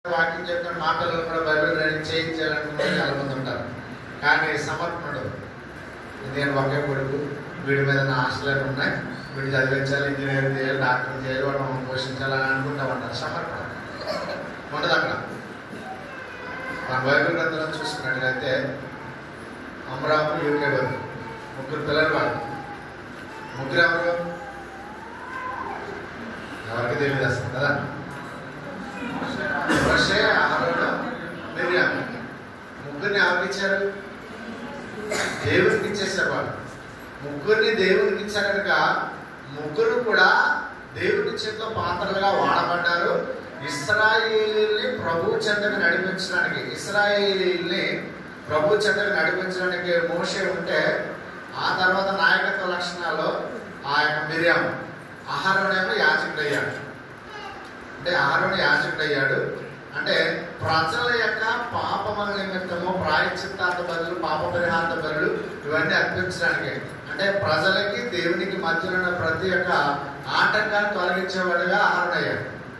వాక్యం చెప్తున్న మా పిల్లలు కూడా బైబిల్ రీడింగ్ చేయించాలనుకున్న చాలా మంది ఉంటారు కానీ సమర్పణుడు నేను ఒకే కొడుకు వీడి మీద నా ఆశలు ఉన్నాయి వీడు చదివించాలి ఇంజనీర్ చేయాలి డాక్టర్ చేయాలి వాడు మమ్మల్ని పోషించాలని అనుకుంటా ఉంటారు సమర్పణ ఉండదు అక్కడ మన బైబిల్ గ్రంథంలో చూసుకున్నట్లయితే అమరాపు యూకే బదులు ముగ్గురు పిల్లలు వాళ్ళు ముగ్గురు ఎవరు ఎవరికి తెలియదు అసలు కదా మోషే అహరోను మిర్యాం ముగ్గురిని ఎవరికి ఇచ్చారు దేవునికి ఇచ్చేసారు వాళ్ళు ముగ్గురిని దేవునికి ఇచ్చారు కనుక ముగ్గురు కూడా దేవుని చేతిలో పాత్రలుగా వాడబడ్డారు ఇస్రాయేలీల్ని ప్రభు చెంతకు నడిపించడానికి ఇస్రాయేలీల్ని ప్రభు చెంతకు నడిపించడానికి మోషే ఉంటే ఆ తర్వాత నాయకత్వ లక్షణాల్లో ఆ యొక్క మిర్యాం అహరోనేమో యాజకుడు అయ్యాడు అంటే ఆరోని యాజకుడు అయ్యాడు అంటే ప్రజల యొక్క పాపముల నిమిత్తము ప్రాయశ్చిత్తార్థ బదులు పాప పరిహార్థ బదులు ఇవన్నీ అర్పించడానికి అంటే ప్రజలకి దేవునికి మధ్యలో ఉన్న ప్రతి ఒక్క ఆటంకాన్ని తొలగించేవాడుగా ఆహరణ అయ్యాడు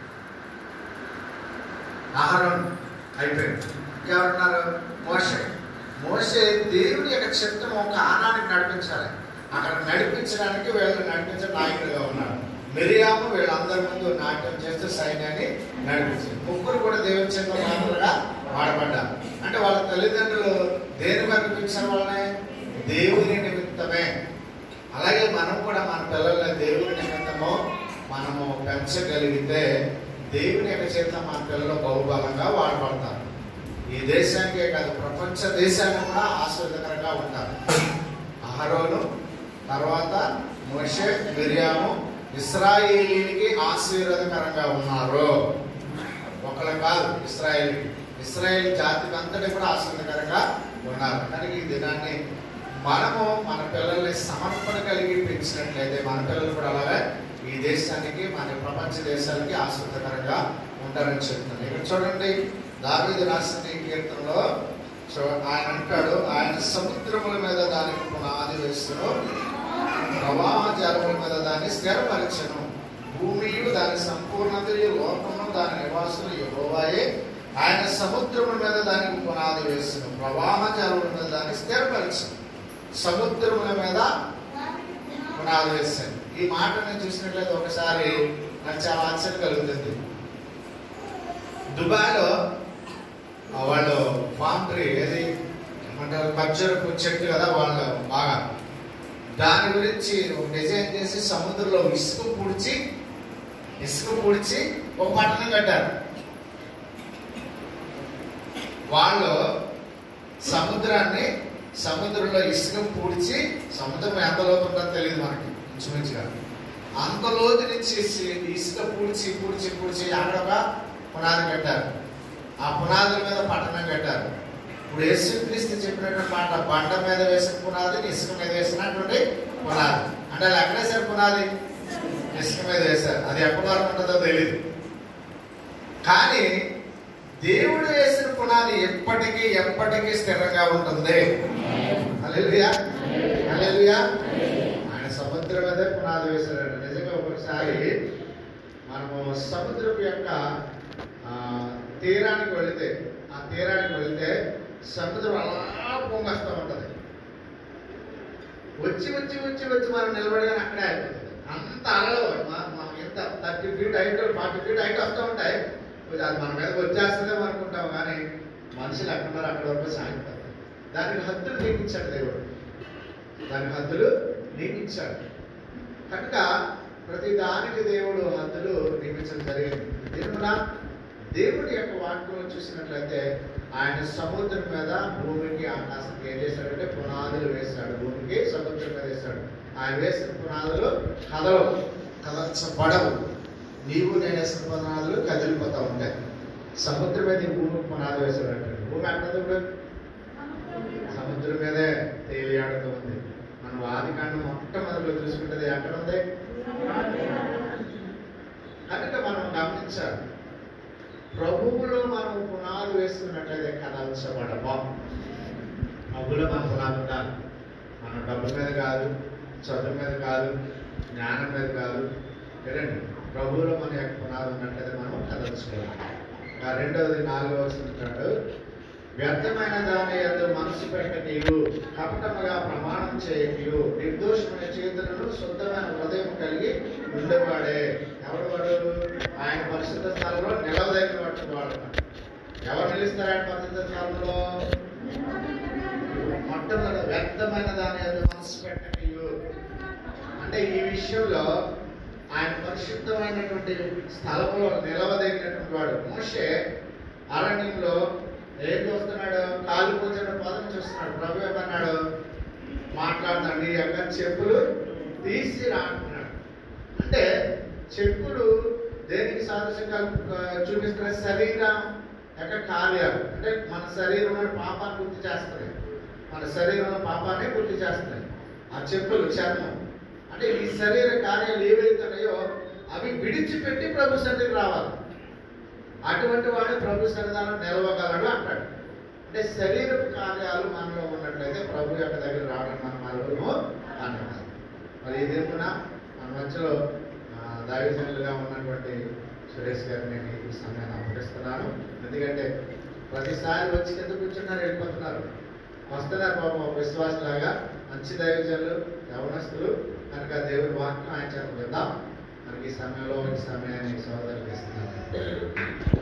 ఆహారం అయిపోయింది ఇంకెవరున్నారు మోషే మోషే దేవుని యొక్క చిత్తము ఒక ఆనానికి నడిపించాలి అక్కడ నడిపించడానికి వీళ్ళు నడిపించే నాయకుడిగా ఉన్నారు మిరియాము వీళ్ళందరి ముందు నాట్యం చేస్తూ సైన్యాన్ని నడిపించింది ముగ్గురు కూడా దేవుని చిత్త మాత్రగా వాడబడ్డారు అంటే వాళ్ళ తల్లిదండ్రులు దేనికి అనిపించారు వాళ్ళని దేవుని నిమిత్తమే అలాగే మనం కూడా మన పిల్లల్ని దేవుని నిమిత్తము మనము పెంచగలిగితే దేవుని యొక్క చేత మన పిల్లలు బహుబలంగా వాడబడతారు ఈ దేశానికే కాదు ప్రపంచ దేశాన్ని కూడా ఆశ్రదకరంగా ఉంటారు అహరోను తర్వాత మోషే మిరియాము ఇస్రాయేలీకి ఆశీర్వాదకరంగా ఉన్నారు ఒకళ్ళు కాదు ఇస్రాయేలీకి ఇస్రాయేల్ జాతికి అంతటి కూడా ఆశీర్వాదకరంగా ఉన్నారు కనుక ఈ దినాన్ని మనము మన పిల్లల్ని సమర్పణ కలిగి పెంచినట్లయితే మన పిల్లలు కూడా అలాగే ఈ దేశానికి మన ప్రపంచ దేశాలకి ఆశ్రితకరంగా ఉంటారని చెప్తున్నాను ఇక్కడ చూడండి దావీదు రాసిన ఈ కీర్తనలో చూ- ఆయన అంటాడు ఆయన సముద్రముల మీద దానికి పునాది వేస్తును ప్రవాహ జలముల మీద దాన్ని స్థిరపరచను భూమియు దాని సంపూర్ణతయు లోకము దాని నివాసులు యెహోవాయే ఆయన సముద్రముల మీద దానికి పునాది వేస్తును ప్రవాహ జలముల మీద దాన్ని స్థిరపరచను సముద్రముల మీద పునాది వేస్తాను ఈ మాట నేను చూసినట్లయితే ఒకసారి నాకు చాలా ఆశ్చర్యం కలుగుతుంది దుబాయ్లో ఆ వాళ్ళు ఫామ్ ట్రీ ఏది ఏమంటారు ఖర్జూరపు చెట్టు కదా వాళ్ళు బాగా దాని గురించి ఒక డిజైన్ చేసి సముద్రంలో ఇసుక పూడ్చి ఇసుక పూడ్చి ఒక పట్టణం కట్టారు వాళ్ళు సముద్రాన్ని సముద్రంలో ఇసుక పూడ్చి సముద్రం ఎంత లోతు ఉంటుందో తెలియదు మనకి ఇంచుమించుగా అంత లోతు నుంచి ఇసి- ఇసుక పూడ్చి పూడ్చి పూడ్చి అక్కడ ఒక పునాది కట్టారు ఆ పునాదుల మీద పట్టణం కట్టారు ఇప్పుడు యేసుక్రీస్తు చెప్పినటువంటి మాట బండ మీద వేసిన పునాది ఇసుక మీద వేసినటువంటి పునాది అంటే వాళ్ళు ఎక్కడ వేశారు పునాది ఇసుక మీద వేశారు అది ఎప్పటి వరకు ఉంటుందో తెలియదు కానీ దేవుడు వేసిన పునాది ఎప్పటికీ ఎప్పటికీ స్థిరంగా ఉంటుంది హల్లెలూయా హల్లెలూయా ఆయన సముద్రం మీదే పునాది వేశాడు నిజంగా ఒకసారి మనము సముద్రపు యొక్క ఆ, తీరానికి వెళితే ఆ తీరానికి వెళితే సముద్రం అలా పొంగస్తూ ఉంటది వచ్చి వచ్చి వచ్చి వచ్చి మనం నిలబడగానే అక్కడే అయిపోతుంది అంత అలలు మా- మా ఎంత thirty feet height forty feet height వస్తూ ఉంటాయి కొంచెం అది మన మీదకి వచ్చేస్తుందేమో అనుకుంటాం కానీ మనుషులు ఎక్కడున్నారు అక్కడ వరకు సాగిపోతారు దానికి హద్దులు నియమించాడు దేవుడు దానికి హద్దులు నియమించాడు కనుక ప్రతి దానికి దేవుడు హద్దులు నియమించడం జరిగింది దేవుడా దేవుడి యొక్క వాక్యం చూసినట్లయితే ఆయన సముద్రం మీద భూమికి ఆకాశానికి ఏం చేశాడంటే పునాదులు వేశాడు భూమికి సముద్రం మీద వేశాడు ఆయన వేసిన పునాదులు కదలవు కదల్చబడవు నీవు నేను వేసిన పునాదులు కదిలిపోతా ఉంటాయి సముద్రం మీద ఈ భూమికి పునాది వేశాడు అంటాడు భూమి ఎక్కడ ఇప్పుడు సముద్రం మీదే తేలియాడుతూ ఉంది మనం ఆది కాండం మొట్టమొదటిలో చూసుకుంటే ఎక్కడ ఉంది కనుక మనం గమనించాలి ప్రభువులో మనం పునాది వేస్తున్నట్లయితే కదల్చబడమా ప్రభులో మన పునాది ఉండాలి మన డబ్బు మీద కాదు చదువు మీద కాదు జ్ఞానం మీద కాదు కదండి ప్రభువులో మన యొక్క పునాది ఉన్నట్లయితే మనం కదల్చుకోవాలి ఇంకా రెండవది నాలుగో వచ్చినట్టు వ్యర్థమైన దాని ఎందు మనసు పెట్టనీయు కపటముగా ప్రమాణం చేయనీయు నిర్దోషమైన చేతులను శుద్ధమైన హృదయం కలిగి ఉండేవాడే ఎవడు వాడు ఆయన పరిశుద్ధ స్థలంలో నిలవదగిన వాడు వాడు ఎవరు నిలుస్తారు ఆయన పరిశుద్ధ స్థలంలో మొట్టమొదటి వ్యర్థమైన దాని ఎందు మనసు పెట్టనీయు అంటే ఈ విషయంలో ఆయన పరిశుద్ధమైనటువంటి స్థలంలో నిలవదగినటువంటి వాడు మోషే అరణ్యంలో ఏం చూస్తున్నాడు కాలిపోతున్న పదం చూస్తున్నాడు ప్రభు ఏమన్నాడు మాట్లాడుతాడు నీ యొక్క చెప్పులు తీసి రా అంటున్నాడు అంటే చెప్పులు దేనికి సాదృశ్యంగా ఆ, చూపిస్తున్న శరీరం యొక్క కార్యాలు అంటే మన శరీరంలో పాపాన్ని గుర్తు చేస్తున్నాయి మన శరీరంలో పాపాన్ని గుర్తు చేస్తున్నాయి ఆ చెప్పులు చర్మం అంటే ఈ శరీర కార్యాలు ఏవైతున్నాయో అవి విడిచిపెట్టి ప్రభు సన్నిధికి రావాలి అటువంటి వాడు ప్రభు సన్నిధానం నిలవగలడు అంటాడు అంటే శరీర కార్యాలు మనలో ఉన్నట్లయితే ప్రభు యొక్క దగ్గర రావడం మనం మరొకము అంటున్నాం మరి ఈ దినమున మన మధ్యలో ఆ, దైవజనులుగా ఉన్నటువంటి సురేష్ గారిని నేను ఈ సమయాన్ని అప్పగిస్తున్నాను ఎందుకంటే ప్రతిసారి వచ్చి కింద కూర్చున్నారు వెళ్ళిపోతున్నారు వస్తున్నారు పాపం ఒక విశ్వాసలాగా మంచి దైవజనులు యవనస్తులు కనుక దేవుని వాక్యం ఆయన చేత విద్దాం మనకి ఈ సమయంలో ఈ సమయాన్ని సోదరులు ఇస్తున్నాను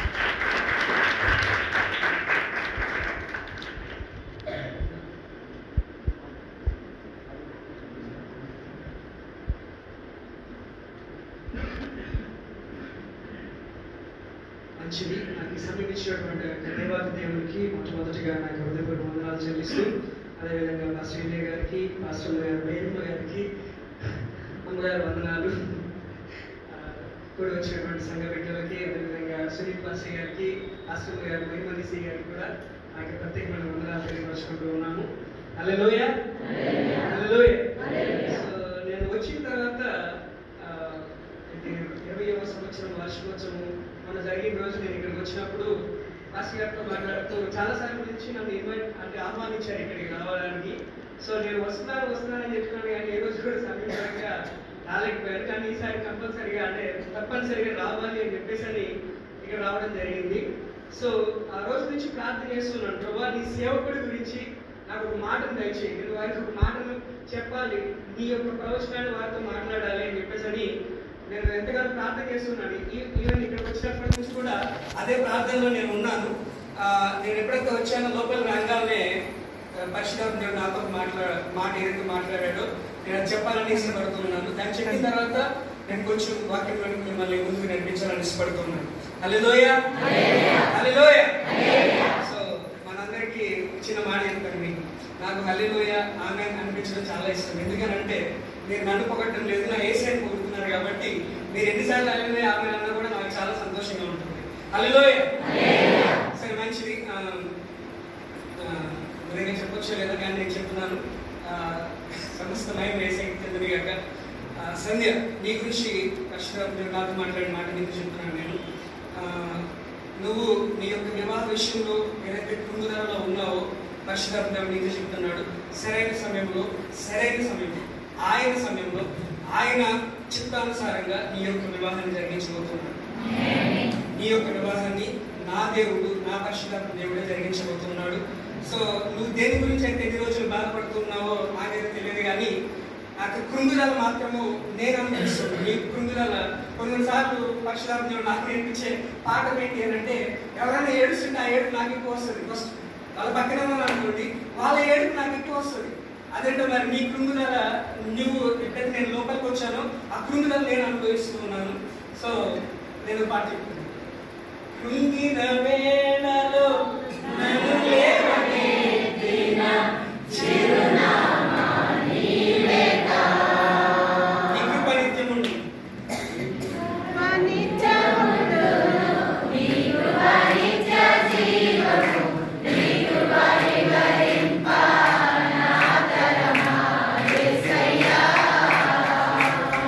మంచిది నాకు ఈ సమయం ఇచ్చినటువంటి దేవాది దేవునికి మొట్టమొదటిగా నాకు హృదయపూర్వక వందనాలు చెల్లిస్తూ అదేవిధంగా పాస్టర్ విజయ్ గారికి పాస్టర్ గారు వేణుమ గారికి అమ్మగారు వందనాలు ఆ, కూడా వచ్చినటువంటి సంఘ బిడ్డలకి అదేవిధంగా సునీల్ పాస్టర్ గారికి పాస్టర్ గారు మహిమనిసి గారికి కూడా నాకు ప్రత్యేకమైన వందనాలు తెలియపరుచుకుంటూ ఉన్నాను అల్లెలోయ అల్లెలోయ సో నేను వచ్చిన తర్వాత ఆ, ఇది ఇరవైవ సంవత్సరం వార్షికోత్సవం మన జరిగిన రోజు నేను ఇక్కడికి వచ్చినప్పుడు పాస్టర్ గారితో మాట్లాడుతూ చాలా సార్లు నుంచి నన్ను ఇన్వైట్ అంటే ఆహ్వానించారు ఇక్కడికి రావడానికి సో నేను వస్తున్నాను వస్తున్నానని చెప్తున్నాను కానీ ఏ రోజు కూడా సమీపంగా రాలేకపోయాను కానీ ఈసారి కంపల్సరిగా అంటే తప్పనిసరిగా రావాలి అని చెప్పేసి అని ఇక్కడ రావడం జరిగింది సో ఆ రోజు నుంచి ప్రార్థన చేస్తున్నాను ప్రభా నీ సేవకుడి గురించి నాకు ఒక మాటను దయచేయి నేను వారికి ఒక మాటను చెప్పాలి నీ యొక్క ప్రవచనాన్ని వారితో మాట్లాడాలి అని చెప్పేసి అని నేను ఎంతగానో ప్రార్థన చేస్తున్నాను ఈ- ఈవెన్ ఇక్కడికి వచ్చినప్పటి నుంచి కూడా అదే ప్రార్థనలో నేను ఉన్నాను ఆ, నేను ఎప్పుడైతే వచ్చానో లోపల రాగానే పరిశుధాత్మ దేవుడు నాతో మాట్లా మాట ఏదైతే మాట్లాడాడో నేను అది చెప్పాలని ఇష్టపడుతున్నాను దాన్ని చెప్పిన తర్వాత నేను కొంచెం వాక్యంలోకి మిమ్మల్ని ముందుకు నడిపించాలని ఇష్టపడుతున్నాను హల్లెలూయా హల్లెలూయా సో మనందరికీ చిన్న మాట చెప్తాను మీకు నాకు హల్లెలూయ ఆమె అనిపించడం చాలా ఇష్టం ఎందుకనంటే మీరు నన్ను పొగట్టడం లేదు నా ఏసైని పొగుడుతున్నారు కాబట్టి మీరు ఎన్నిసార్లు హల్లెలూయ ఆమె అన్నా కూడా నాకు చాలా సంతోషంగా ఉంటుంది హల్లెలూయ సరే మంచిది ఆ, ఆ, వేరే చెప్పొచ్చు లేదా కానీ నేను చెప్తున్నాను ఆ, సమస్తమయం వేసైకి చెందిన కాక ఆ, సంధ్య నీ గురించి కష్టం నాతో మాట్లాడిన మాట నీకు చెప్తున్నాను నేను ఆ, నువ్వు నీ యొక్క వివాహ విషయంలో ఏదైతే కుంగుదలలో ఉన్నావో పరిశుధాత్మ నీకు చెప్తున్నాడు సరైన సమయంలో సరైన సమయంలో ఆయన సమయంలో ఆయన చిత్తానుసారంగా నీ యొక్క వివాహాన్ని జరిగించబోతున్నాడు నీ యొక్క వివాహాన్ని నా దేవుడు నా పరిశుధాత్మ దేవుడే జరిగించబోతున్నాడు సో నువ్వు దేని గురించి అయితే ఎన్ని రోజులు బాధపడుతున్నావో నాకైతే తెలియదు కానీ నాకు కృంగుదల మాత్రము నేను అనిపిస్తుంది నీ కృంగుదల కొన్నిసార్లు పరిశుధాత్మ దేవుడు నాకు నేర్పించే పాట ఏంటి అని అంటే ఎవరైనా ఏడుస్తుంటే ఆ ఏడుపు నాకు ఎక్కువ వస్తుంది ఫస్ట్ వాళ్ళ పక్కన ఉన్నారు అనుకోండి వాళ్ళ ఏడుపు నాకు ఎక్కువ వస్తుంది అదేంటో మరి నీ కృంగుదల నువ్వు ఎప్పుడైతే నేను లోపలికి వచ్చానో ఆ కృంగుదల నేను అనుభవిస్తూ ఉన్నాను సో నేను పాట చెప్తున్నాను కృంగిన వేళలో నన్ను లేవనెత్తిన చిరునామా నీవేగా. నీ కృప నిత్యముండు.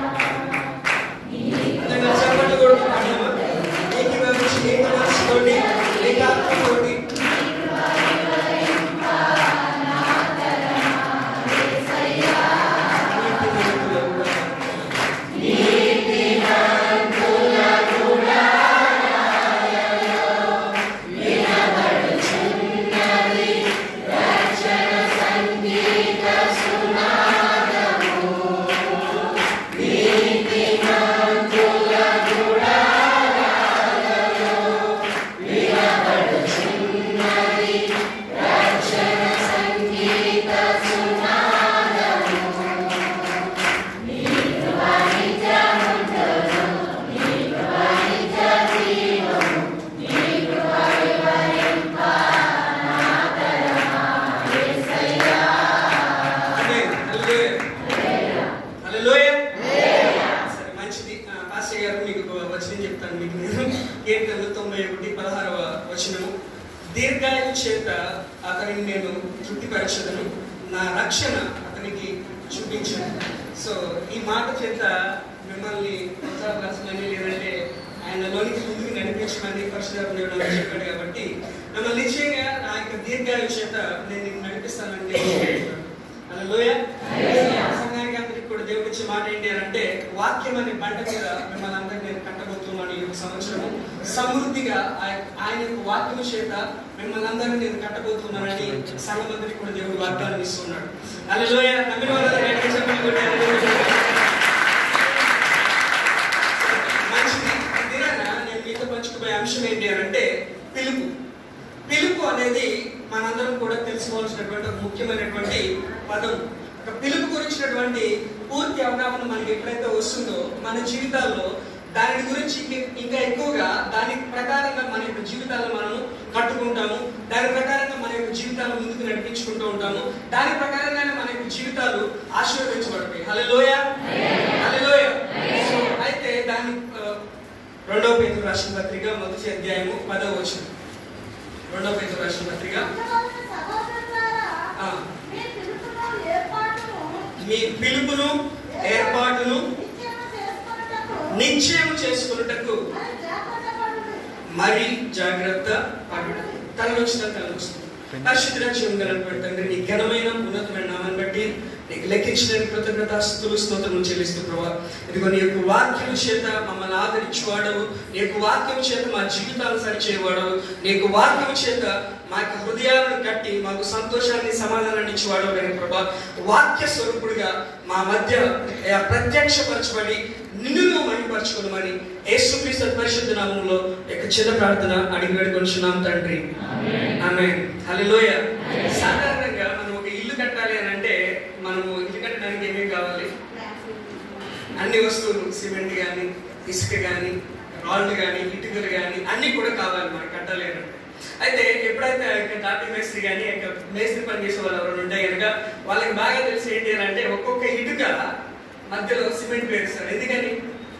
అందరూ చప్పట్లు కొడుతున్నాము. నీకు ఇవ్వవచ్చు, నీకు మనసుకోండి. వచనము దీర్ఘాయు చేత అతనిని నేను తృప్తిపరచదను నా రక్షణ అతనికి చూపించాను సో ఈ మాట చేత మిమ్మల్ని ప్రోత్సాహపరచమని లేదంటే ఆయనలోనికి ముందుకు నడిపించమని పరిశుధాత్మ దేవుడు నాకు చెప్పాడు కాబట్టి మిమ్మల్ని నిశ్చయంగా నా యొక్క దీర్ఘాయు చేత నేను నిన్ను నడిపిస్తానని దేవుడు హల్లెలూయా సంఘానికి అందరికి కూడా దేవుడు ఇచ్చే మాట ఏంటి అని అంటే వాక్యం అనే బండ మీద మిమ్మల్ని అందరినీ నేను కట్టబోతున్నాను ఈ యొక్క సంవత్సరము సమృద్ధిగా ఆయ- ఆయన యొక్క వాక్యం చేత మిమ్మల్ని అందరినీ నేను కట్టబోతున్నానని సంఘం అందరికి కూడా దేవుడు వాగ్దానం ఇస్తున్నాడు హల్లెలూయా నమ్మిన వాళ్ళందరూ గట్టిగా చెప్పండి కొట్టి హల్లెలూయా. మంచిది ఈ దినాన నేను మీతో పంచుకుపోయే అంశం ఏంటి అని అంటే పిలుపు పిలుపు అనేది మనందరం కూడా తెలుసుకోవాల్సినటువంటి ఒక ముఖ్యమైనటువంటి పదం ఒక పిలుపు గురించినటువంటి పూర్తి అవగాహన మనకి ఎప్పుడైతే వస్తుందో మన జీవితాల్లో దాని గురించి ఇం- ఇంకా ఎక్కువగా దాని ప్రకారంగా మన యొక్క జీవితాలను మనము కట్టుకుంటాము దాని ప్రకారంగా మన యొక్క జీవితాలను ముందుకు నడిపించుకుంటూ ఉంటాము దాని ప్రకారంగానే మన యొక్క జీవితాలు ఆశీర్వదించబడతాయి హలోయ హలోయ సో అయితే దాని ఆ, రెండవ పేరు రాసిన పత్రిక మొదటి అధ్యాయము పదవ వచనం రెండవ పేరు రాసిన పత్రిక ఆ, మీ పిలుపును ఏర్పాటును నిశ్చయం చేసుకున్నటకు మరి జాగ్రత్త పడు తనలో వచ్చిన తనకు వస్తుంది పరిశుద్ధ జీవం కలిగినటువంటి తండ్రి నీ ఘనమైన ఉన్నతమైన నామాన్ని బట్టి నీకు లెక్కించిన కృతజ్ఞత స్థుతులు స్తోత్రం చెల్లిస్తూ ప్రభా ఇదిగో నీ యొక్క వాక్యం చేత మమ్మల్ని ఆదరించేవాడవు నీ యొక్క వాక్యం చేత మా జీవితాలను సరిచేయవాడవు నీ యొక్క వాక్యం చేత మా యొక్క హృదయాలను కట్టి మాకు సంతోషాన్ని సమాధానాన్ని ఇచ్చేవాడవు కానీ ప్రభా వాక్య స్వరూపుడిగా మా మధ్య ఆ, ప్రత్యక్షపరచబడి నిన్ను నువ్వు మహిమపరచుకోమని యేసుక్రీస్తు పరిశుద్ధ నామంలో యొక్క చిన్న ప్రార్థన అడిగి వేడుకొనిచున్నాం తండ్రి ఆమె హల్లెలూయ సాధారణంగా మనం ఒక ఇల్లు కట్టాలి అని అంటే మనము ఇల్లు కట్టడానికి ఏమేమి కావాలి అన్ని వస్తువులు సిమెంట్ కానీ ఇసుక కానీ రాళ్ళు కానీ ఇటుకలు కానీ అన్ని కూడా కావాలి మనకి కట్టాలి అని అంటే. అయితే ఎప్పుడైతే ఆ యొక్క టాపీ మేస్త్రి కానీ ఆ యొక్క మేస్త్రి పని చేసే వాళ్ళు ఎవరైనా ఉంటే కనుక వాళ్ళకి బాగా తెలిసి ఏంటి అని అంటే ఒక్కొక్క ఇటుక మధ్యలో సిమెంట్ పేరుస్తారు ఎందుకని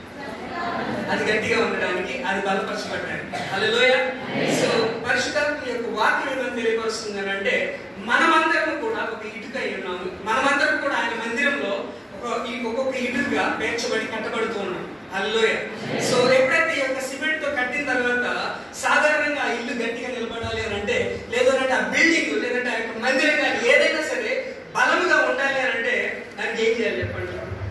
అది గట్టిగా ఉండడానికి అది బలపరచబడడానికి హల్లెలూయ సో పరిశుద్ధాత్మ యొక్క వాక్యం ఏమని తెలియపరుస్తుంది అని అంటే మనమందరం కూడా ఒక ఇటుక అయి ఉన్నాము మనమందరం కూడా ఆయన మందిరంలో ఒక ఈ ఒక్కొక్క ఇటుకగా పేర్చబడి కట్టబడుతూ ఉన్నాం హల్లెలూయ సో ఎప్పుడైతే ఈ యొక్క సిమెంట్ తో కట్టిన తర్వాత సాధారణంగా ఆ ఇల్లు గట్టిగా నిలబడాలి అని అంటే లేదంటే ఆ బిల్డింగ్ లేదంటే ఆ యొక్క మందిరం కానీ ఏదైనా సరే బలముగా ఉండాలి అని అంటే దానికి ఏం చేయాలి చెప్పండి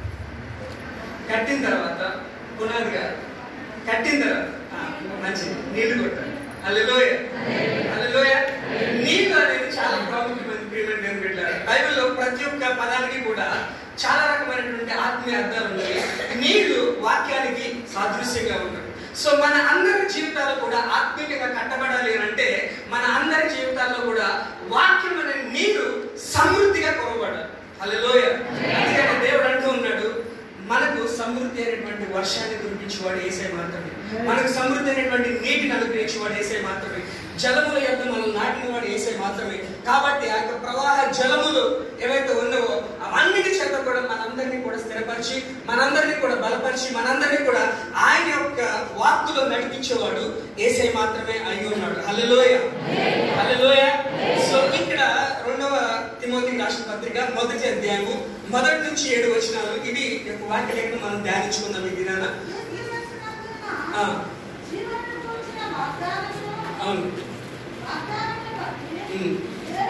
కట్టిన తర్వాత పునాదిగా కట్టిన తర్వాత ఆ, మంచిది నీళ్లు కొట్టాలి అల్లెలోయ అల్లెలోయ నీళ్లు అనేది చాలా ప్రాముఖ్యమైన ప్రియమైన దేవుని బిడ్డలారా. బైబిల్లో ప్రతి ఒక్క పదానికి కూడా చాలా రకమైనటువంటి ఆత్మీయ అర్థాలు ఉన్నాయి నీళ్లు వాక్యానికి సాదృశ్యంగా ఉన్నాయి సో మన అందరి జీవితాలు కూడా ఆత్మీయంగా కట్టబడాలి అని అంటే మన అందరి జీవితాల్లో కూడా వాక్యం అనే నీరు సమృద్ధిగా కొరబడాలి హల్లెలూయ అందుకని దేవుడు అంటూ ఉన్నాడు మనకు సమృద్ధి అయినటువంటి వర్షాన్ని కురిపించేవాడు ఏసే మాత్రమే మనకు సమృద్ధి అయినటువంటి నీటిని అనుగ్రహించేవాడు ఏసే మాత్రమే జలముల యొక్క మనం నాటిన వాడు ఏసే మాత్రమే కాబట్టి ఆ యొక్క ప్రవాహ జలములు ఏవైతే ఉన్నావో అవన్నిటి చేత కూడా మనందరినీ కూడా స్థిరపరిచి మనందరినీ కూడా బలపరిచి మనందరినీ కూడా ఆయన యొక్క వాక్కులో నడిపించేవాడు ఏసై మాత్రమే అయి ఉన్నాడు హల్లెలూయ హల్లెలూయ సో ఇక్కడ రెండవ తిమోతి రాష్ట్ర పత్రిక మొదటి అధ్యాయము మొదటి నుంచి ఏడు వచనాలు ఇవి ఈ యొక్క వాక్య లేఖను మనం ధ్యానించుకుందాం ఈ దినాన ఆ, అవును ఉమ్.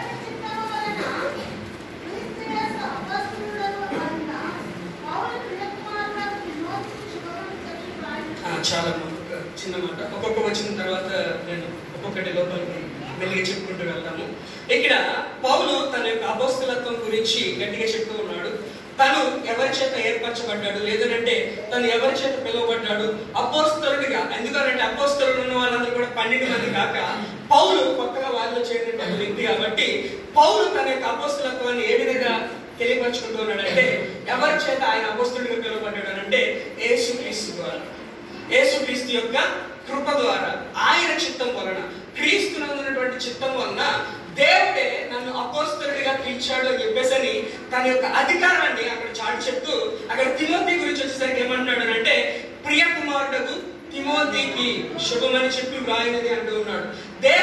ఆ, చాలా మ- చిన్న మాట ఒక్కొక్క వచ్చిన తర్వాత నేను ఒక్కొక్కటి లోపలికి మెల్లిగా చెప్పుకుంటూ వెళ్తాము ఇక్కడ పౌలు తన యొక్క అపోస్తలత్వం గురించి గట్టిగా చెప్తూ ఉన్నాడు తను ఎవరి చేత ఏర్పరచబడ్డాడు లేదంటే తను ఎవరి చేత పిలువబడ్డాడు అపోస్తలుడిగా ఎందుకంటే అపోస్తలుడు ఉన్న వాళ్ళందరూ కూడా పన్నెండు మంది కాక పౌలు కొత్తగా వాళ్ళలో చేరినటువంటి వ్యక్తి కాబట్టి పౌలు తన యొక్క అపోస్తలత్వాన్ని ఏ విధంగా తెలియపరచుకుంటూ ఉన్నాడంటే ఎవరి చేత ఆయన అపోస్తలుడిగా పిలువబడ్డాడు అంటే యేసుక్రీస్తు ద్వారా యేసుక్రీస్తు యొక్క కృప ద్వారా ఆయన చిత్తం వలన క్రీస్తు ఉన్నటువంటి చిత్తం వలన దేవుడే నన్ను అపోస్తలుడిగా పిలిచాడు అని చెప్పేసని తన యొక్క అధికారాన్ని అక్కడ చాటి చెప్తూ అక్కడ తిమోతి గురించి వచ్చేసరికి ఏమంటున్నాడు అంటే ప్రియ కుమారుడకు తిమోతికి శుభమని చెప్పి వ్రాయినది అంటూ ఉన్నాడు దేవుడు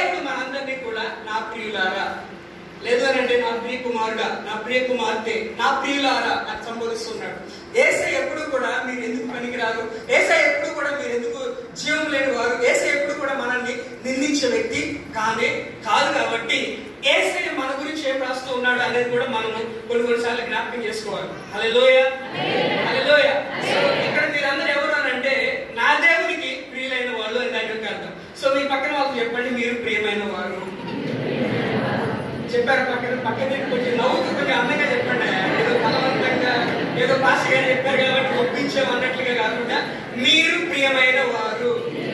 నా ప్రియులారా లేదు అని అంటే నా ప్రియ కుమారుడా నా ప్రియ కుమార్తె నా ప్రియులారా అని సంబోధిస్తున్నాడు ఏసై ఎప్పుడు కూడా మీరు ఎందుకు పనికిరారు ఏసై ఎప్పుడు కూడా మీరు ఎందుకు జీవం లేని వారు ఏసై ఎప్పుడు కూడా మనల్ని నిందించే వ్యక్తి కానే కాదు కాబట్టి ఏసై మన గురించి ఏం రాస్తూ ఉన్నాడు అనేది కూడా మనము కొన్ని కొన్నిసార్లు జ్ఞాపకం చేసుకోవాలి హల్లెలూయ హల్లెలూయ సో ఇక్కడ మీరందరూ ఎవరు అని అంటే నా దేవునికి ప్రియులైన వాళ్ళు అని దాని యొక్క అర్థం సో మీ పక్కన వాళ్ళకి చెప్పండి మీరు ప్రియమైన వారు చెప్పారు పక్కన పక్కన తిరిగి కొంచెం నవ్వుతూ కొంచెం అందంగా చెప్పండి ఏదో బలవంతంగా ఏదో పాస్ గారు చెప్పారు కాబట్టి ఒప్పించాం అన్నట్లుగా కాకుండా మీరు ప్రియమైన వారు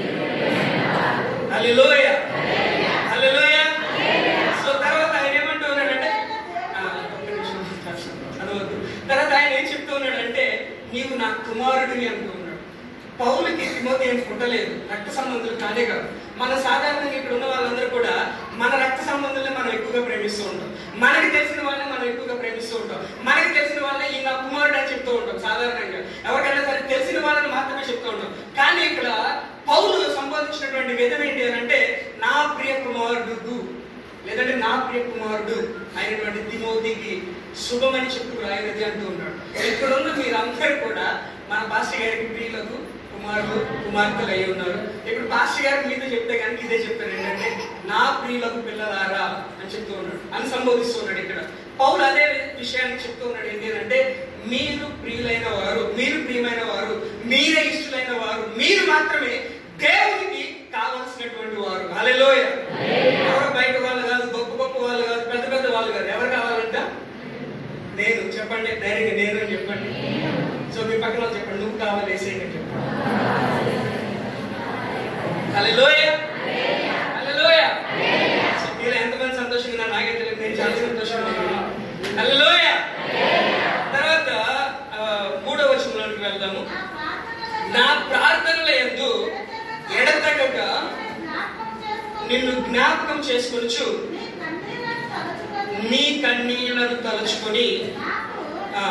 హల్లెలూయ హల్లెలూయ సో తర్వాత ఆయన ఏమంటూ ఉన్నాడంటే ఆ, ఒక్క నిమిషం, చదవద్దు. తర్వాత ఆయన ఏం చెప్తూ ఉన్నాడంటే నీవు నా కుమారుడిని అంటూ ఉన్నాడు పౌలకి తిమోతి ఏం పుట్టలేదు రక్త సంబంధులు కానే కాదు మన సాధారణంగా ఇక్కడ ఉన్న వాళ్ళందరూ కూడా మన రక్త సంబంధుల్ని మనం ఎక్కువగా ప్రేమిస్తూ ఉంటాం మనకి తెలిసిన వాళ్ళని మనం ఎక్కువగా ప్రేమిస్తూ ఉంటాం మనకి తెలిసిన వాళ్ళని ఈ నా కుమారుడు అని చెప్తూ ఉంటాం సాధారణంగా ఎవరికైనా సరే తెలిసిన వాళ్ళని మాత్రమే చెప్తూ ఉంటాం కానీ ఇక్కడ పౌలు సంబోధించినటువంటి విధం ఏంటి అని అంటే నా ప్రియ కుమారుడు లేదంటే నా ప్రియ కుమారుడు అయినటువంటి తిమోతికి శుభమని చెప్పి రాయనది అంటూ ఉన్నాడు ఇక్కడ ఉన్న మీరందరూ కూడా మన పాస్టర్ గారికి ప్రియులకు కుమారులు కుమార్తెలు అయి ఉన్నారు ఇప్పుడు పాస్టర్ గారు మీతో చెప్తే కనుక ఇదే చెప్తారు ఏంటంటే నా ప్రియులకు పిల్లలారా అని చెప్తూ ఉన్నాడు అని సంబోధిస్తున్నాడు ఇక్కడ పౌలు అదే విషయాన్ని చెప్తూ ఉన్నాడు ఏంటి అని అంటే మీరు ప్రియులైన వారు మీరు ప్రియమైన వారు మీరే ఇష్టలైన వారు మీరు మాత్రమే దేవునికి కావలసినటువంటి వారు హల్లెలూయ ఎవరు బయట వాళ్ళు కాదు గొప్ప గొప్ప వాళ్ళు కాదు పెద్ద పెద్ద వాళ్ళు కాదు ఎవరు కావాలంట నేను చెప్పండి ధైర్యంగా నేను అని చెప్పండి సో మీ పక్కన వాళ్ళు చెప్పండి నువ్వు కావాలి వేసే చెప్పండి హల్లెలూయ హల్లెలూయ సో మీరు ఎంతమంది సంతోషంగా ఉన్నారు నాకే తెలియదు నేను చాలా సంతోషంగా ఉన్నాను హల్లెలూయ తర్వాత ఆ, మూడో వచనంలోకి వెళ్దాము నా ప్రార్థనల యందు ఎడతెగక నిన్ను జ్ఞాపకం చేసుకొనుచు నీ కన్నీళ్లను తలుచుకొని ఆ,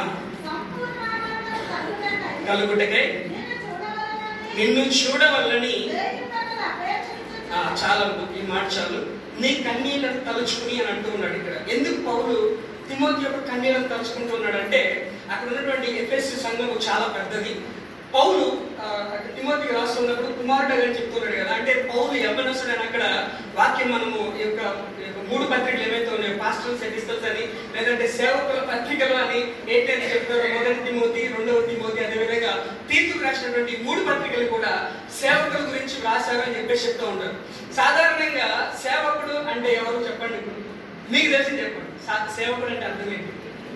కలుగుటకై నిన్ను చూడవల్లని ఆ, చాలా ఈ మాట చాలు నీ కన్నీళ్లను తలుచుకుని అని అంటూ ఉన్నాడు ఇక్కడ ఎందుకు పౌలు తిమోతి యొక్క కన్నీళ్లను తలుచుకుంటూ ఉన్నాడు అంటే అక్కడ ఉన్నటువంటి ఎఫ్ఎస్ సంఘం చాలా పెద్దది పౌలు ఆ, అక్కడ తిమోతికి రాస్తున్నప్పుడు కుమారుడు అని చెప్తున్నాడు కదా అంటే పౌలు యవ్వనస్తుడు అని అక్కడ వాక్యం మనము ఈ యొక్క ఈ యొక్క మూడు పత్రికలు ఏవైతే ఉన్నాయో పాస్టల్ సెటిస్టల్స్ అని లేదంటే సేవకుల పత్రికలు అని ఏంటని చెప్తారో మొదటి తిమోతి రెండవ తిమోతి అదే విధంగా తీర్పుకు రాసినటువంటి ఈ మూడు పత్రికలు కూడా సేవకుల గురించి రాశారు అని చెప్పేసి చెప్తూ ఉంటారు సాధారణంగా సేవకుడు అంటే ఎవరు చెప్పండి ఇప్పుడు మీకు తెలిసి చెప్పండి సా- సేవకుడు అంటే అర్థం ఏంటి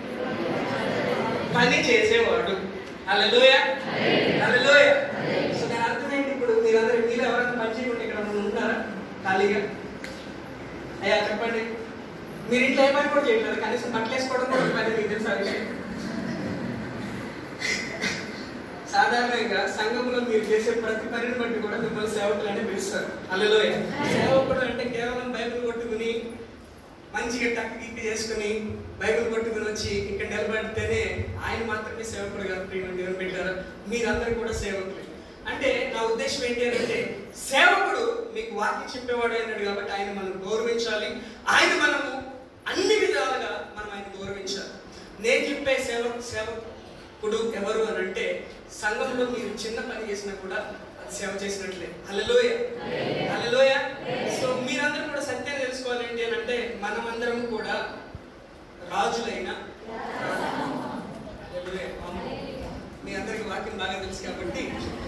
పని చేసేవాడు హల్లెలూయా హల్లెలూయా సో దాని అర్థం ఏంటి ఇప్పుడు మీరందరూ మీలో ఎవరైనా పని చేయకుండా ఇక్కడ ఏమైనా ఉన్నారా ఖాళీగా అయ్యా చెప్పండి మీరు ఇంట్లో ఏ పని కూడా చేయట్లేదు కనీసం బట్టలు వేసుకోవడం కూడా ఒక పని మీకు తెలుసా ఆ విషయం సాధారణంగా సంఘంలో మీరు చేసే ప్రతి పనిని బట్టి కూడా మిమ్మల్ని సేవకులు అంటే పిలుస్తారు అల్లలోయ సేవకుడు అంటే కేవలం బైబిల్ కొట్టుకుని మంచిగా టక్ గిక్ చేసుకుని బైబిల్ కొట్టుకుని వచ్చి ఇక్కడ నిలబడితేనే ఆయన మాత్రమే సేవకుడు కాదు ప్రియమైన దేవుని పెట్టారు మీరందరూ కూడా సేవకులే అంటే నా ఉద్దేశం ఏంటి అని అంటే సేవకుడు మీకు వాక్యం చెప్పేవాడు అయినాడు కాబట్టి ఆయన మనం గౌరవించాలి ఆయన మనము అన్ని విధాలుగా మనం ఆయన గౌరవించాలి నేను చెప్పే సేవ సేవకుడు ఎవరు అని అంటే సంఘంలో మీరు చిన్న పని చేసినా కూడా అది సేవ చేసినట్లే హల్లెలూయ హల్లెలూయ సో మీరందరూ కూడా సత్యం తెలుసుకోవాలి ఏంటి అని అంటే మనమందరం కూడా రాజులైన హల్లెలూయ. ఆమేన్. మీ అందరికి వాక్యం బాగా తెలుసు కాబట్టి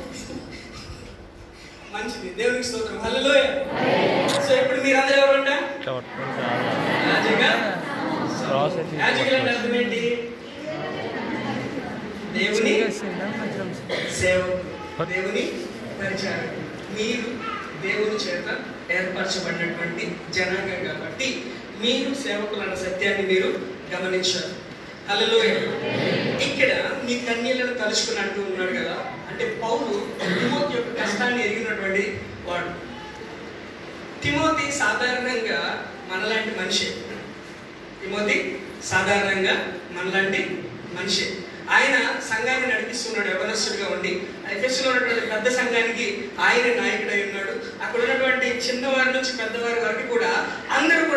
మంచిది దేవునికి స్తోత్రం హల్లెలూయ సో ఇప్పుడు మీరందరూ ఎవరంట యాజక యాజకులు అంటే అర్థం ఏంటి దేవుని సేవకులు దేవుని పరిచారం మీరు దేవుని చేత ఏర్పరచబడినటువంటి జనాంగం కాబట్టి మీరు సేవకులు అన్న సత్యాన్ని మీరు గమనించారు హల్లెలూయ ఇక్కడ మీ కన్నీళ్లను తలుచుకుని అంటూ ఉన్నాడు కదా అంటే పౌలు తిమోతి యొక్క కష్టాన్ని ఎరిగినటువంటి వాడు తిమోతి సాధారణంగా మనలాంటి మనిషి తిమోతి సాధారణంగా మనలాంటి మనిషి ఆయన సంఘాన్ని నడిపిస్తున్నాడు యవనస్తుడిగా ఉండి ఎఫెస్లో ఉన్నటువంటి పెద్ద సంఘానికి ఆయన నాయకుడై ఉన్నాడు అక్కడ ఉన్నటువంటి చిన్నవారి నుంచి పెద్దవారి వరకు కూడా అందరూ కూడా మాట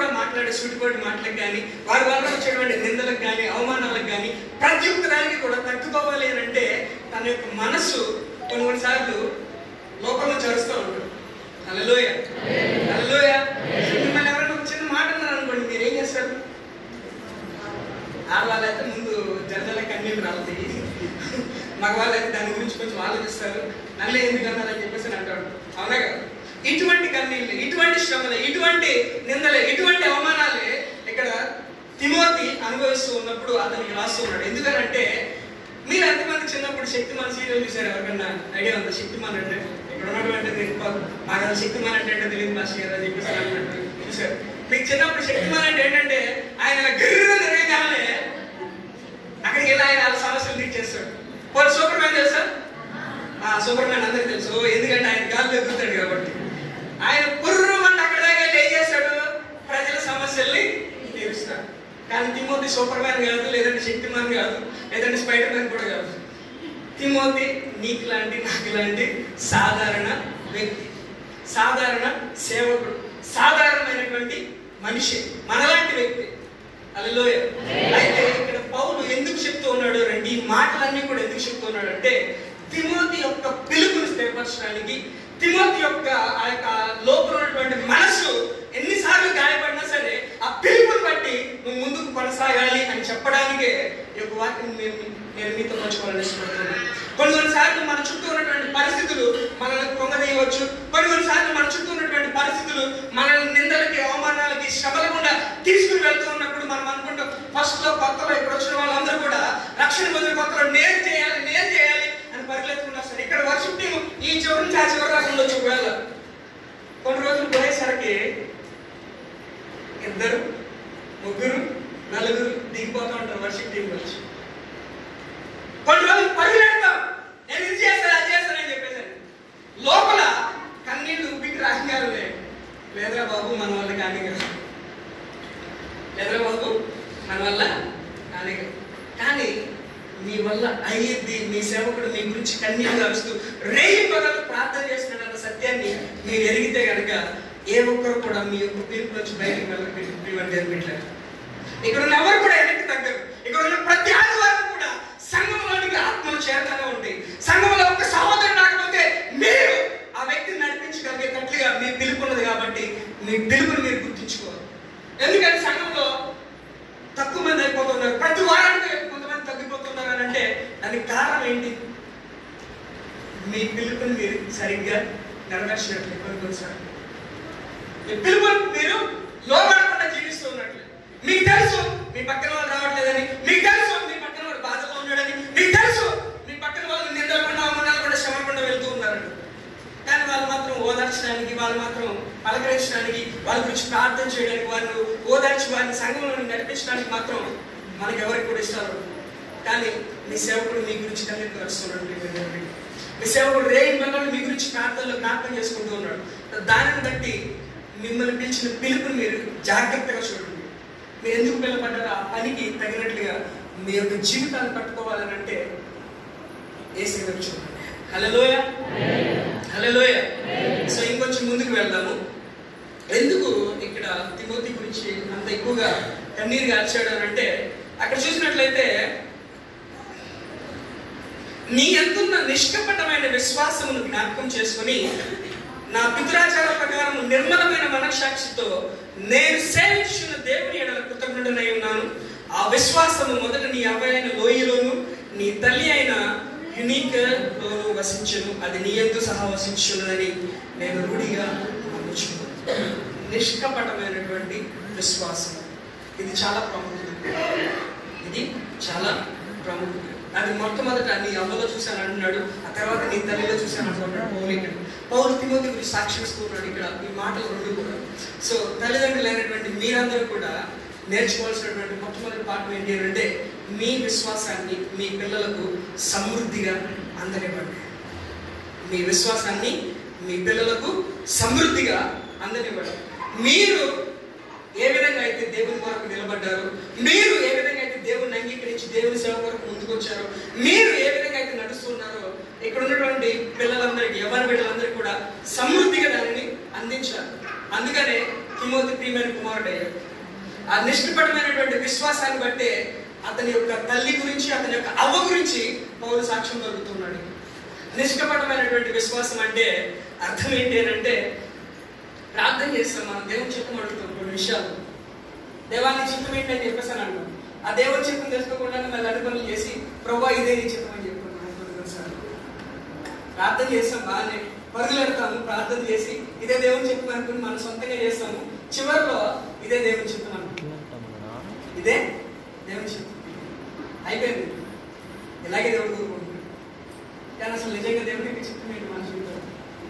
వచ్చేటువంటి సూటిపోటి మాటలకు కానీ వారి వల్ల వచ్చేటువంటి నిందలకు కానీ అవమానాలకు కానీ ప్రతి ఒక్క దానికి కూడా తగ్గిపోవాలి అని అంటే తన యొక్క మనస్సు కొన్ని కొన్నిసార్లు లోపల చరుస్తూ ఉంటాడు అలలోయ అలలోయ మిమ్మల్ని ఎవరైనా ఒక చిన్న మాట అన్నారు అనుకోండి మీరు ఏం చేస్తారు ఆడవాళ్ళైతే ముందు జనరల్ కన్నీళ్ళు రాలుతాయి మగవాళ్ళు అయితే దాని గురించి కొంచెం ఆలోచిస్తారు నన్ను ఎందుకు అన్నారని చెప్పేసి అని అంటాడు అవునా కదా ఇటువంటి కన్నీళ్ళు ఇటువంటి శ్రమలు ఇటువంటి నిందలే ఇటువంటి అవమానాలే ఇక్కడ తిమోతి అనుభవిస్తూ ఉన్నప్పుడు అతనికి రాస్తూ ఉన్నాడు ఎందుకనంటే మీరు ఎంతమంది చిన్నప్పుడు శక్తిమాన్ సీరియల్ చూసారు ఎవరికన్నా ఐడియా ఉందా శక్తిమాన్ అంటే ఇక్కడ ఉన్నటువంటి నేను పా- మాకు అసలు శక్తిమాన్ అంటే ఏంటో తెలియదు మాస్టర్ గారు అని చెప్పేసి అని అన్నట్టు చూసారు మీకు చిన్నప్పుడు శక్తిమాన్ అంటే ఏంటంటే ఆయన గిర్ర తిరగగానే అక్కడికి వెళ్ళి ఆయన వాళ్ళ సమస్యలు తీర్చేస్తాడు పోనీ సూపర్ మ్యాన్ తెలుసా ఆ సూపర్ మ్యాన్ అందరికి తెలుసు ఎందుకంటే ఆయన గాలి ఎగురుతాడు కాబట్టి ఆయన పుర్రు అంటే అక్కడ దాకా వెళ్ళి ఏం చేస్తాడు ప్రజల సమస్యల్ని తీరుస్తాడు కానీ తిమోతి సూపర్ మ్యాన్ కాదు లేదంటే శక్తిమాన్ కాదు లేదంటే స్పైడర్ మ్యాన్ కూడా కాదు తిమోతి నీకు లాంటి నాకు లాంటి సాధారణ వ్యక్తి సాధారణ సేవకుడు సాధారణమైనటువంటి మనిషి మనలాంటి వ్యక్తి అలలోయ అయితే ఇక్కడ పౌలు ఎందుకు చెప్తూ ఉన్నాడు రండి ఈ మాటలన్నీ కూడా ఎందుకు చెప్తూ ఉన్నాడు అంటే తిమోతి యొక్క పిలుపుని స్థిరపరచడానికి తిమోతి యొక్క ఆ యొక్క లోపల ఉన్నటువంటి మనసు ఎన్నిసార్లు గాయపడినా సరే ఆ పిలుపుని బట్టి నువ్వు ముందుకు కొనసాగాలి అని చెప్పడానికే ఈ యొక్క వాక్యం నేను నేను మీతో పంచుకోవాలని ఇష్టపడుతున్నాను కొన్ని కొన్నిసార్లు మన చుట్టూ ఉన్నటువంటి పరిస్థితులు మనల్ని పొంగదీయవచ్చు కొన్ని కొన్నిసార్లు మన చుట్టూ ఉన్నటువంటి పరిస్థితులు మనల్ని నిందలకి అవమానాలకి శ్రమల గుండా తీసుకుని వెళ్తూ ఉన్నప్పుడు మనం అనుకుంటాం ఫస్ట్ లో కొత్తలో ఇక్కడ వచ్చిన వాళ్ళందరూ కూడా రక్షణ పొందిన కొత్తలో నేర్ చేయాలి నేర్ చేయాలి అని పరిగెత్తుకున్నా సరే ఇక్కడ వర్షం టీం ఈ చివరి నుంచి ఆ చివరి దాకా ఉండొచ్చు ఒకవేళ కొన్ని రోజులు పోయేసరికి ఇద్దరు ముగ్గురు నలుగురు దిగిపోతూ ఉంటారు వర్షిప్ టీం వచ్చి కొన్ని రోజులు పరిగెడతాం నేను ఇది చేస్తాను అది చేస్తానని చెప్పేసాను లోపల కన్నీళ్ళు ఉప్పికి రాగానే లేదురా బాబు మన వల్ల కానీ కాదు లేదురా బాబు మన వల్ల కానీ కాదు. కానీ మీ వల్ల అయ్యేది మీ సేవకుడు మీ గురించి కన్నీళ్ళు అరుస్తూ రేయి పగలు ప్రార్థన చేస్తున్నాడన్న సత్యాన్ని మీరు ఎరిగితే కనుక ఏ ఒక్కరు కూడా మీ యొక్క పిలుపు నుంచి బయటకు వెళ్ళి పెట్టలేదు ఇక్కడ ఉన్న ఎవరు కూడా వెనక్కి తగ్గరు ఇక్కడ ఉన్న ప్రతి ఆదివారం కూడా సంఘంలోనికి ఆత్మలు చేరతానే ఉంటాయి సంఘంలో ఒక సహోదరుడు రాకపోతే మీరు ఆ వ్యక్తిని నడిపించగలిగేటట్లుగా మీ పిలుపు ఉన్నది కాబట్టి మీ పిలుపుని మీరు గుర్తుంచుకోవాలి ఎందుకంటే సంఘంలో తక్కువ మంది అయిపోతున్నారు ప్రతి వారానికి కొంతమంది తగ్గిపోతున్నారు అని అంటే దానికి కారణం ఏంటి మీ పిలుపుని మీరు సరిగ్గా నెరవేర్చినట్లు కొన్ని కొన్నిసార్లు మీ పిలుపుని మీరు లోబడకుండా జీవిస్తున్నట్లు మీకు తెలుసు మీ పక్కన వాళ్ళు రావట్లేదని మీకు తెలుసు మీ పక్కన వాడు బాధలో ఉన్నాడని మీకు తెలుసు మీ పక్కన వాళ్ళు నిందలకుండా అవమానాలు శ్రమకుండా వెళ్తూ ఉన్నారని కానీ వాళ్ళు మాత్రం ఓదార్చడానికి వాళ్ళు మాత్రం పలకరించడానికి వాళ్ళ గురించి ప్రార్థన చేయడానికి వాళ్ళు ఓదార్చి వారిని సంఘంలో నడిపించడానికి మాత్రం మనకి ఎవరికి కూడా ఇస్తారు కానీ మీ సేవకుడు మీ గురించి కన్నీరు కలుస్తున్నాడు మీ సేవకుడు రేయి మనల్ని మీ గురించి ప్రార్థనలో ప్రార్థన చేసుకుంటూ ఉన్నాడు దానిని బట్టి మిమ్మల్ని పిలిచిన పిలుపుని మీరు జాగ్రత్తగా చూడండి మీరు ఎందుకు పిలవబడ్డారో ఆ పనికి తగినట్లుగా మీ యొక్క జీవితాన్ని పట్టుకోవాలని అంటే ఏ సేవ చూడండి హలోయ హలోయ సో ఇంకొంచెం ముందుకు వెళ్దాము ఎందుకు ఇక్కడ తిమోతి గురించి అంత ఎక్కువగా కన్నీరు గార్చాడు అని అంటే అక్కడ చూసినట్లయితే నీ ఎంతున్న నిష్కపటమైన విశ్వాసమును జ్ఞాపకం చేసుకుని నా పితృాచార ప్రకారం నిర్మలమైన మనస్సాక్షితో నేను సేవించిన దేవుని ఎడల కృతజ్ఞుడనై ఉన్నాను ఆ విశ్వాసము మొదట నీ అవ్వైన లోయలోను నీ తల్లి అయిన యునీక్ లోను వసించును అది నీ ఎందు సహా వసించున్నదని నేను రూఢిగా నమ్ముచున్నాను నిష్కపటమైనటువంటి విశ్వాసం ఇది చాలా ప్రాముఖ్యత ఇది చాలా ప్రాముఖ్యత అది మొట్టమొదట నీ అమ్మలో చూశాను అంటున్నాడు ఆ తర్వాత నీ తల్లిలో చూశాను అంటున్నాడు పౌలు ఇక్కడ పౌరు తిమోతి గురించి సాక్షిస్తూ ఉన్నాడు ఇక్కడ ఈ మాటలు రెండు కూడా సో తల్లిదండ్రులు అయినటువంటి మీరందరూ కూడా నేర్చుకోవాల్సినటువంటి మొట్టమొదటి పాఠం ఏంటి అని అంటే మీ విశ్వాసాన్ని మీ పిల్లలకు సమృద్ధిగా అందనివ్వండి మీ విశ్వాసాన్ని మీ పిల్లలకు సమృద్ధిగా అందనివ్వండి మీరు ఏ విధంగా అయితే దేవుని కొరకు నిలబడ్డారు మీరు ఏ విధంగా అయితే దేవుని అంగీకరించి దేవుని సేవ కొరకు ముందుకు వచ్చారో మీరు ఏ విధంగా అయితే నడుస్తున్నారో ఇక్కడ ఉన్నటువంటి పిల్లలందరికీ ఎవరి బిడ్డలందరికీ కూడా సమృద్ధిగా దానిని అందించాలి అందుకనే తిమోతి ప్రియమైన కుమారుడు అయ్యాడు ఆ నిష్కపటమైనటువంటి విశ్వాసాన్ని బట్టే అతని యొక్క తల్లి గురించి అతని యొక్క అవ్వ గురించి పౌరు సాక్ష్యం కలుగుతున్నాడు నిష్కపటమైనటువంటి విశ్వాసం అంటే అర్థం ఏంటి అని అంటే ప్రార్థన చేస్తాం మనం దేవుని చిత్తం అడుగుతాం కొన్ని విషయాలు దేవాన్ని చిత్తం ఏంటి అని చెప్పేసి అని అంటాం ఆ దేవుని చిత్తం తెలుసుకోకుండా మళ్ళీ అన్ని పనులు చేసి ప్రభా ఇదే నీ చిత్తం అని చెప్పుకుంటాం కొన్ని కొన్నిసార్లు ప్రార్థన చేస్తాం బాగానే పరుగులు పెడతాము ప్రార్థన చేసి ఇదే దేవుని చిత్తం అనుకుని మనం సొంతంగా చేస్తాము చివరిలో ఇదే దేవుని చిత్తం అనుకుంటాం ఇదే దేవుని చిత్తం అయిపోయింది ఇలాగే దేవుడు కోరుకుంటున్నాడు కానీ అసలు నిజంగా దేవుని యొక్క చిత్తం ఏంటి మన జీవితంలో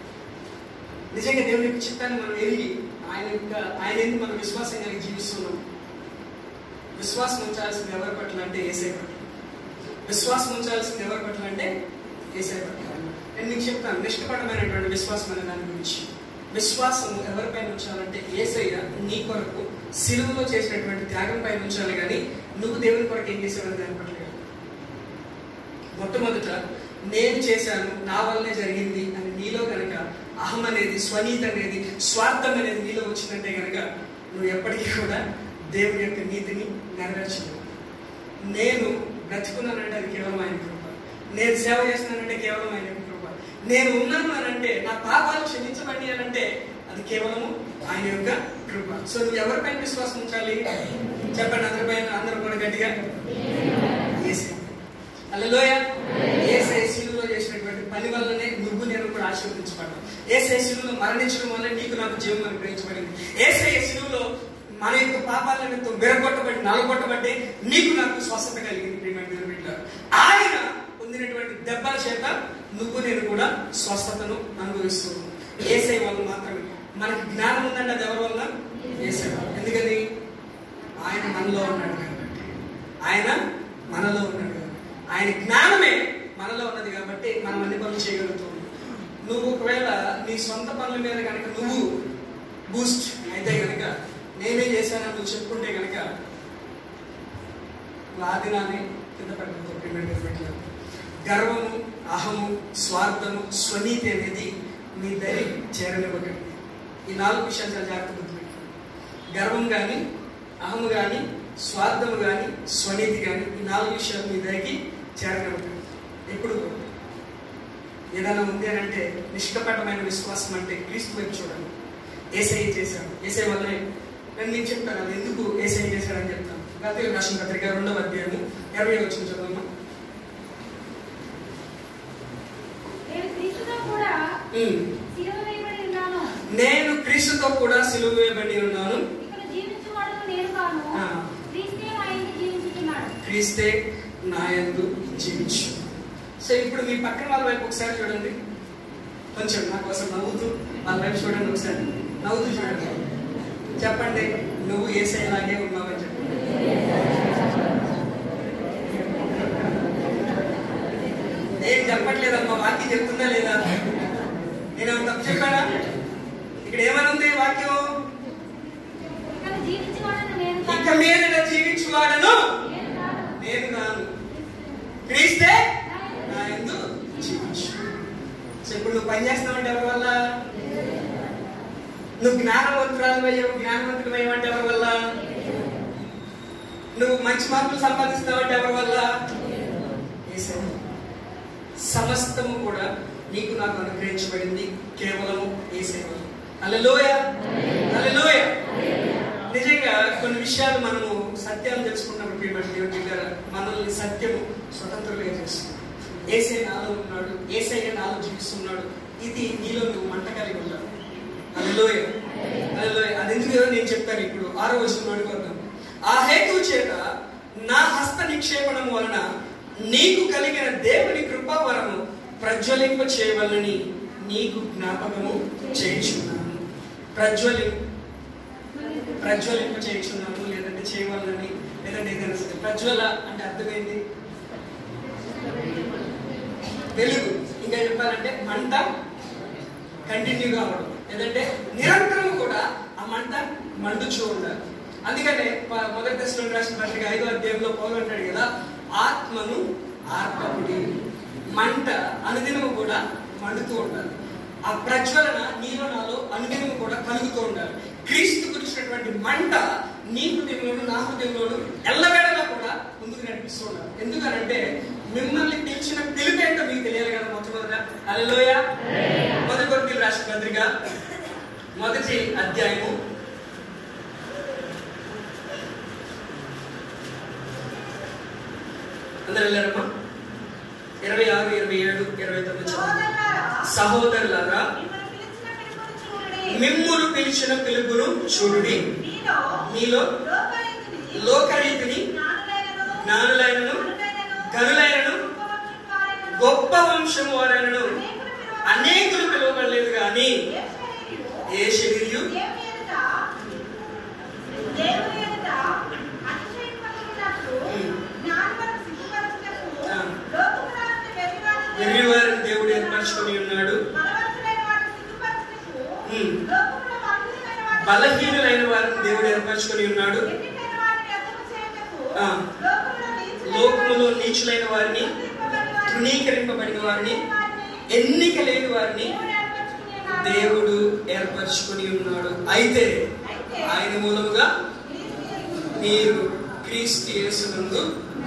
నిజంగా దేవుని యొక్క చిత్తాన్ని మనం ఎరిగి ఆయన యొక్క ఆయన ఎందుకు మనం విశ్వాసం కలిగి జీవిస్తున్నాం విశ్వాసం ఉంచాల్సింది ఎవరి పట్ల అంటే ఏసై పట్ల విశ్వాసం ఉంచాల్సింది ఎవరి పట్ల అంటే ఏసై పట్ల నేను మీకు చెప్తాను నిష్కపటమైనటువంటి విశ్వాసం అనే దాని గురించి విశ్వాసం ఎవరిపైన ఉంచాలంటే ఏసయ్య నీ కొరకు సిలువలో చేసినటువంటి త్యాగం పైన ఉంచాలి కానీ నువ్వు దేవుని కొరకు ఏం చేసావని దాని పట్ల కాదు. మొట్టమొదట నేను చేశాను నా వల్లనే జరిగింది అని నీలో కనుక అహం అనేది స్వనీతి అనేది స్వార్థం అనేది నీలో వచ్చిందంటే కనుక నువ్వు ఎప్పటికీ కూడా దేవుని యొక్క నీతిని నెరవేర్చలేవు నేను బ్రతుకున్నానంటే అది కేవలం ఆయన కృప నేను సేవ చేస్తున్నానంటే కేవలం ఆయన యొక్క కృప నేను ఉన్నాను అని అంటే నా పాపాలు క్షమించబడి అని అంటే అది కేవలము ఆయన యొక్క కృప సో నువ్వు ఎవరిపైన విశ్వాసం ఉంచాలి చెప్పండి అందరిపైన అందరూ కూడా గట్టిగా ఏసై అల్లలోయ ఏసై శిలువలో చేసినటువంటి పని వల్లనే నువ్వు నేను కూడా ఆశీర్వదించబడ్డావు ఏసై శిలువలో మరణించడం వల్ల నీకు నాకు జీవం అనుగ్రహించబడింది ఏసై శిలువలో మన యొక్క పాపాలను విరగొట్టబడి నలగొట్టబట్టి నీకు నాకు స్వస్థత కలిగింది ప్రియమైన దేవుని బిడ్డలారా. ఆయన పొందినటువంటి దెబ్బల చేత నువ్వు నేను కూడా స్వస్థతను అనుభవిస్తున్నావు ఏసై వల్ల మాత్రమే మనకి జ్ఞానం ఉందంటే అది ఎవరి వల్ల ఏసై వల్ల ఎందుకని ఆయన మనలో ఉన్నాడు కాబట్టి ఆయన మనలో ఉన్నాడు కాబట్టి ఆయన జ్ఞానమే మనలో ఉన్నది కాబట్టి మనం అన్ని పనులు చేయగలుగుతాం నువ్వు ఒకవేళ నీ సొంత పనుల మీద కనుక నువ్వు బూస్ట్ అయితే కనుక నేనే చేశానని నువ్వు చెప్పుకుంటే కనుక వాదినాన్ని కింద పడిపోతావు గర్వము అహము స్వార్థము స్వనీతి అనేది మీ దరి చేరనివ్వకండి ఈ నాలుగు విషయాలు చాలా జాగ్రత్త గుర్తుపెట్టుకోండి గర్వం కానీ అహము కానీ స్వార్థము కానీ స్వనీతి కానీ ఈ నాలుగు విషయాలు మీ దయకి చేరనివ్వకండి ఎప్పుడు కూడా. ఏదైనా ఉంది అని అంటే నిష్కపటమైన విశ్వాసం అంటే క్రీస్తు వైపు చూడండి ఏసఐ చేశాడు ఏసఐ వల్లే నేను మీకు చెప్తాను అది ఎందుకు ఏసఐ చేశాడని చెప్తాను గత రాసిన పత్రిక రెండవ అధ్యాయము ఇరవై వచ్చిన చదవమ్మా నేను క్రీస్తుతో కూడా ఉమ్. సిలువ వేయబడి ఉన్నాను నేను క్రీస్తుతో కూడా సిలువ వేయబడి ఉన్నాను ఇక్కడ జీవించువాడు నేను కాను ఆ. క్రీస్తే ఆయన్ని జీవించుతున్నాడు క్రీస్తే నాయందు జీవించు సో ఇప్పుడు మీ పక్కన వాళ్ళ వైపు ఒకసారి చూడండి కొంచెం నా కోసం నవ్వుతూ వాళ్ళ వైపు చూడండి ఒకసారి నవ్వుతూ చూడండి చెప్పండి నువ్వు ఏసైలాగే ఉన్నావని చెప్పండి ఏం చెప్పట్లేదమ్మా వాక్యం చెప్తుందా లేదా నేను ఏమైనా తప్పు చెప్పానా ఇక్కడ ఏమని ఉంది వాక్యం ఇక్కడ జీవించువాడను నేను ఇక కాను మీద జీవించువాడను నేను కాను నేను నాను క్రీస్తే నా ఎందు జీవించు సో ఇప్పుడు నువ్వు పని చేస్తున్నావంటే ఎవరి వల్ల నువ్వు జ్ఞానవంతురాలు అయ్యావు జ్ఞానవంతుడు అయ్యావంటే ఎవరి వల్ల నువ్వు మంచి మార్కులు సంపాదిస్తావంటే ఎవరి వల్ల యేసయ్య. సమస్తము కూడా నీకు నాకు అనుగ్రహించబడింది కేవలము ఏసై వల్ల అల్లెలోయ అల్లెలోయ నిజంగా కొన్ని విషయాలు మనము సత్యాలు తెలుసుకున్నప్పుడు ప్రియమైన దేవుడి దగ్గర మనల్ని సత్యము స్వతంత్రులుగా చేస్తుంది ఏసై నాలో ఉన్నాడు ఏసై నాలో జీవిస్తున్నాడు ఇది నీలో నువ్వు మంట కలిగి ఉన్నావు అల్లెలోయ అల్లెలోయ అది ఎందుకు నేను చెప్తాను ఇప్పుడు ఆరో వచ్చిన అడుగుతాను ఆ హేతు చేత నా హస్త నిక్షేపణం వలన నీకు కలిగిన దేవుని కృపావరము ప్రజ్వలింప చేయవలని నీకు జ్ఞాపకము చేయించున్నాను ప్రజ్వలి ప్రజ్వలింప చేయించున్నాను లేదంటే చేయవాలని లేదంటే ఏదైనా సరే ప్రజ్వల అంటే అర్థమైంది వెలుగు ఇంకా చెప్పాలంటే మంట కంటిన్యూగా అవ్వడం లేదంటే నిరంతరం కూడా ఆ మంట మండుచూ ఉండాలి అందుకనే ప- మొదటి దశలో రాసిన పత్రిక ఐదో అధ్యాయంలో పౌలు అంటాడు కదా ఆత్మను ఆర్పకుడి మంట అనుదినము కూడా మండుతూ ఉండాలి ఆ ప్రజ్వలన నీలో నాలో అనుదినము కూడా కలుగుతూ ఉండాలి క్రీస్తు గురించినటువంటి మంట నీ హృదయంలోను నా హృదయంలోను ఎల్లవేళలా కూడా ముందుకు నడిపిస్తూ ఉన్నారు ఎందుకనంటే మిమ్మల్ని పిలిచిన పిలిపేంటో మీకు తెలియాలి కదా మొట్టమొదట అలలోయ మొదటి కొరకు రాసిన పత్రిక మొదటి అధ్యాయము అందరు వెళ్ళారమ్మా ఇరవై ఆరు ఇరవై ఏడు ఇరవై తొమ్మిది చదవండి. సహోదరులారా మిమ్ములు పిలిచిన పిలుపును చూడుడి మీలో లోకరీతిని జ్ఞానులైనను గనులైనను గొప్ప వంశం వారైనను అనేకులు పిలువబడలేదు కానీ ఏ శరీరు వెర్రివారిని దేవుడు ఏర్పరచుకొని ఉన్నాడు బలహీనులైన వారిని దేవుడు ఏర్పరచుకొని ఉన్నాడు లోకములో నీచులైన వారిని తృణీకరింపబడిన వారిని ఎన్నిక లేని వారిని దేవుడు ఏర్పరచుకొని ఉన్నాడు అయితే ఆయన మూలముగా మీరు క్రీస్తు యేసునందు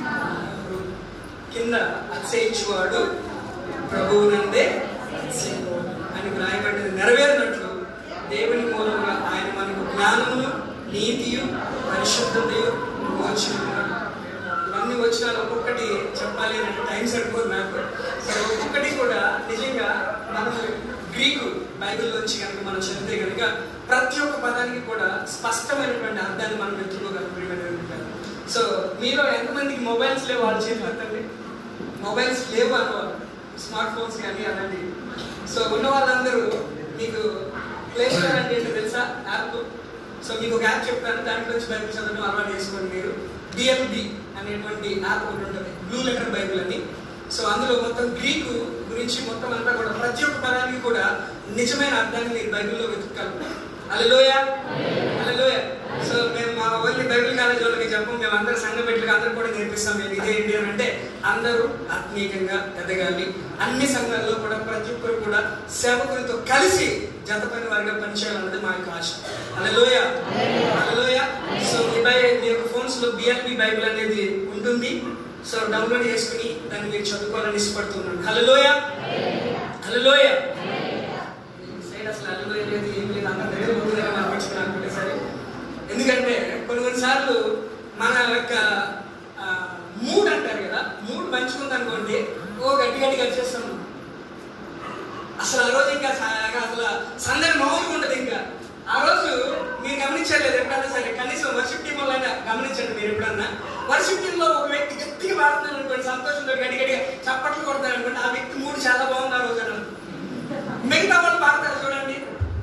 కింద అతిశయించువాడు ప్రభువునందే అతిశయించువాడు అని వ్రాయబడ్డది నెరవేరినట్లు దేవుని మూలంగా ఆయన మనకు జ్ఞానమును నీతియు పరిశుద్ధతయు వచ్చి ఉన్నాడు ఇవన్నీ వచ్చినాలు ఒక్కొక్కటి చెప్పాలి అంటే టైం సరిపోదు నాకు సో ఒక్కొక్కటి కూడా నిజంగా మనం గ్రీకు బైబిల్లోంచి కనుక మనం చదివితే కనుక ప్రతి ఒక్క పదానికి కూడా స్పష్టమైనటువంటి అర్థాన్ని మనం వెతుక్కోగలం ప్రియమైన సో మీలో ఎంతమందికి మొబైల్స్ లేవు వాళ్ళ చేతులు ఎత్తండి మొబైల్స్ లేవు అన్నవాళ్ళు స్మార్ట్ ఫోన్స్ కానీ అలాంటివి సో ఉన్న వాళ్ళందరూ మీకు ప్లే స్టోర్ అంటే ఏంటో తెలుసా యాప్ సో మీకు ఒక యాప్ చెప్తాను దాంట్లో వచ్చి బైబిల్ చదవడం అలవాటు చేసుకోండి మీరు బిఎల్బి అనేటువంటి యాప్ ఒకటి ఉంటుంది బ్లూ లెటర్ బైబిల్ అని సో అందులో మొత్తం గ్రీకు గురించి మొత్తం అంతా కూడా ప్రతి ఒక్క పదానికి కూడా నిజమైన అర్థాన్ని మీరు బైబిల్లో వెతుక్కాలి అలలోయ అలలోయ సో మేము మా ఓన్లీ బైబిల్ కాలేజ్ వాళ్ళకి చెప్పం మేము అందరు సంఘ బిడ్డలకు అందరూ కూడా నేర్పిస్తాం మేము ఇదేంటి అని అంటే అందరూ ఆత్మీయంగా ఎదగాలి అన్ని సంఘాల్లో కూడా ప్రతి ఒక్కరు కూడా సేవకులతో కలిసి జత పని వారిగా పనిచేయాలన్నది మా యొక్క ఆశ అలలోయ అలలోయ సో మీ బై మీ యొక్క ఫోన్స్ లో బిఎల్పి బైబిల్ అనేది ఉంటుంది సో డౌన్లోడ్ చేసుకుని దాన్ని మీరు చదువుకోవాలని ఇష్టపడుతున్నాను హలోయ హలోయ సైడ్ అసలు హలోయ లేదు ఏం లేదు అందరి దగ్గర ముందుగా అనిపించింది అనుకుంటే సరే ఎందుకంటే కొన్ని కొన్నిసార్లు మన యొక్క మూడ్ అంటారు కదా మూడ్ మంచిగా అనుకోండి ఓ గట్టి గట్టిగా వచ్చేస్తాం అసలు ఆ రోజు ఇంకా స- అసలు సందడి మామూలుగా ఉండదు ఇంకా ఆ రోజు మీరు గమనించలేదు ఎప్పుడన్నా సరే కనీసం వర్షిప్ టీం వాళ్ళైనా గమనించండి మీరు ఎప్పుడన్నా వర్షిప్ టీం లో ఒక వ్యక్తి గట్టిగా పాడుతున్నారు అనుకోండి సంతోషంతో గట్టి గట్టిగా చప్పట్లు కొడతారు అనుకోండి ఆ వ్యక్తి మూడు చాలా బాగుంది ఆ రోజు అన్నారు మిగతా వాళ్ళు పాడతారు చూడండి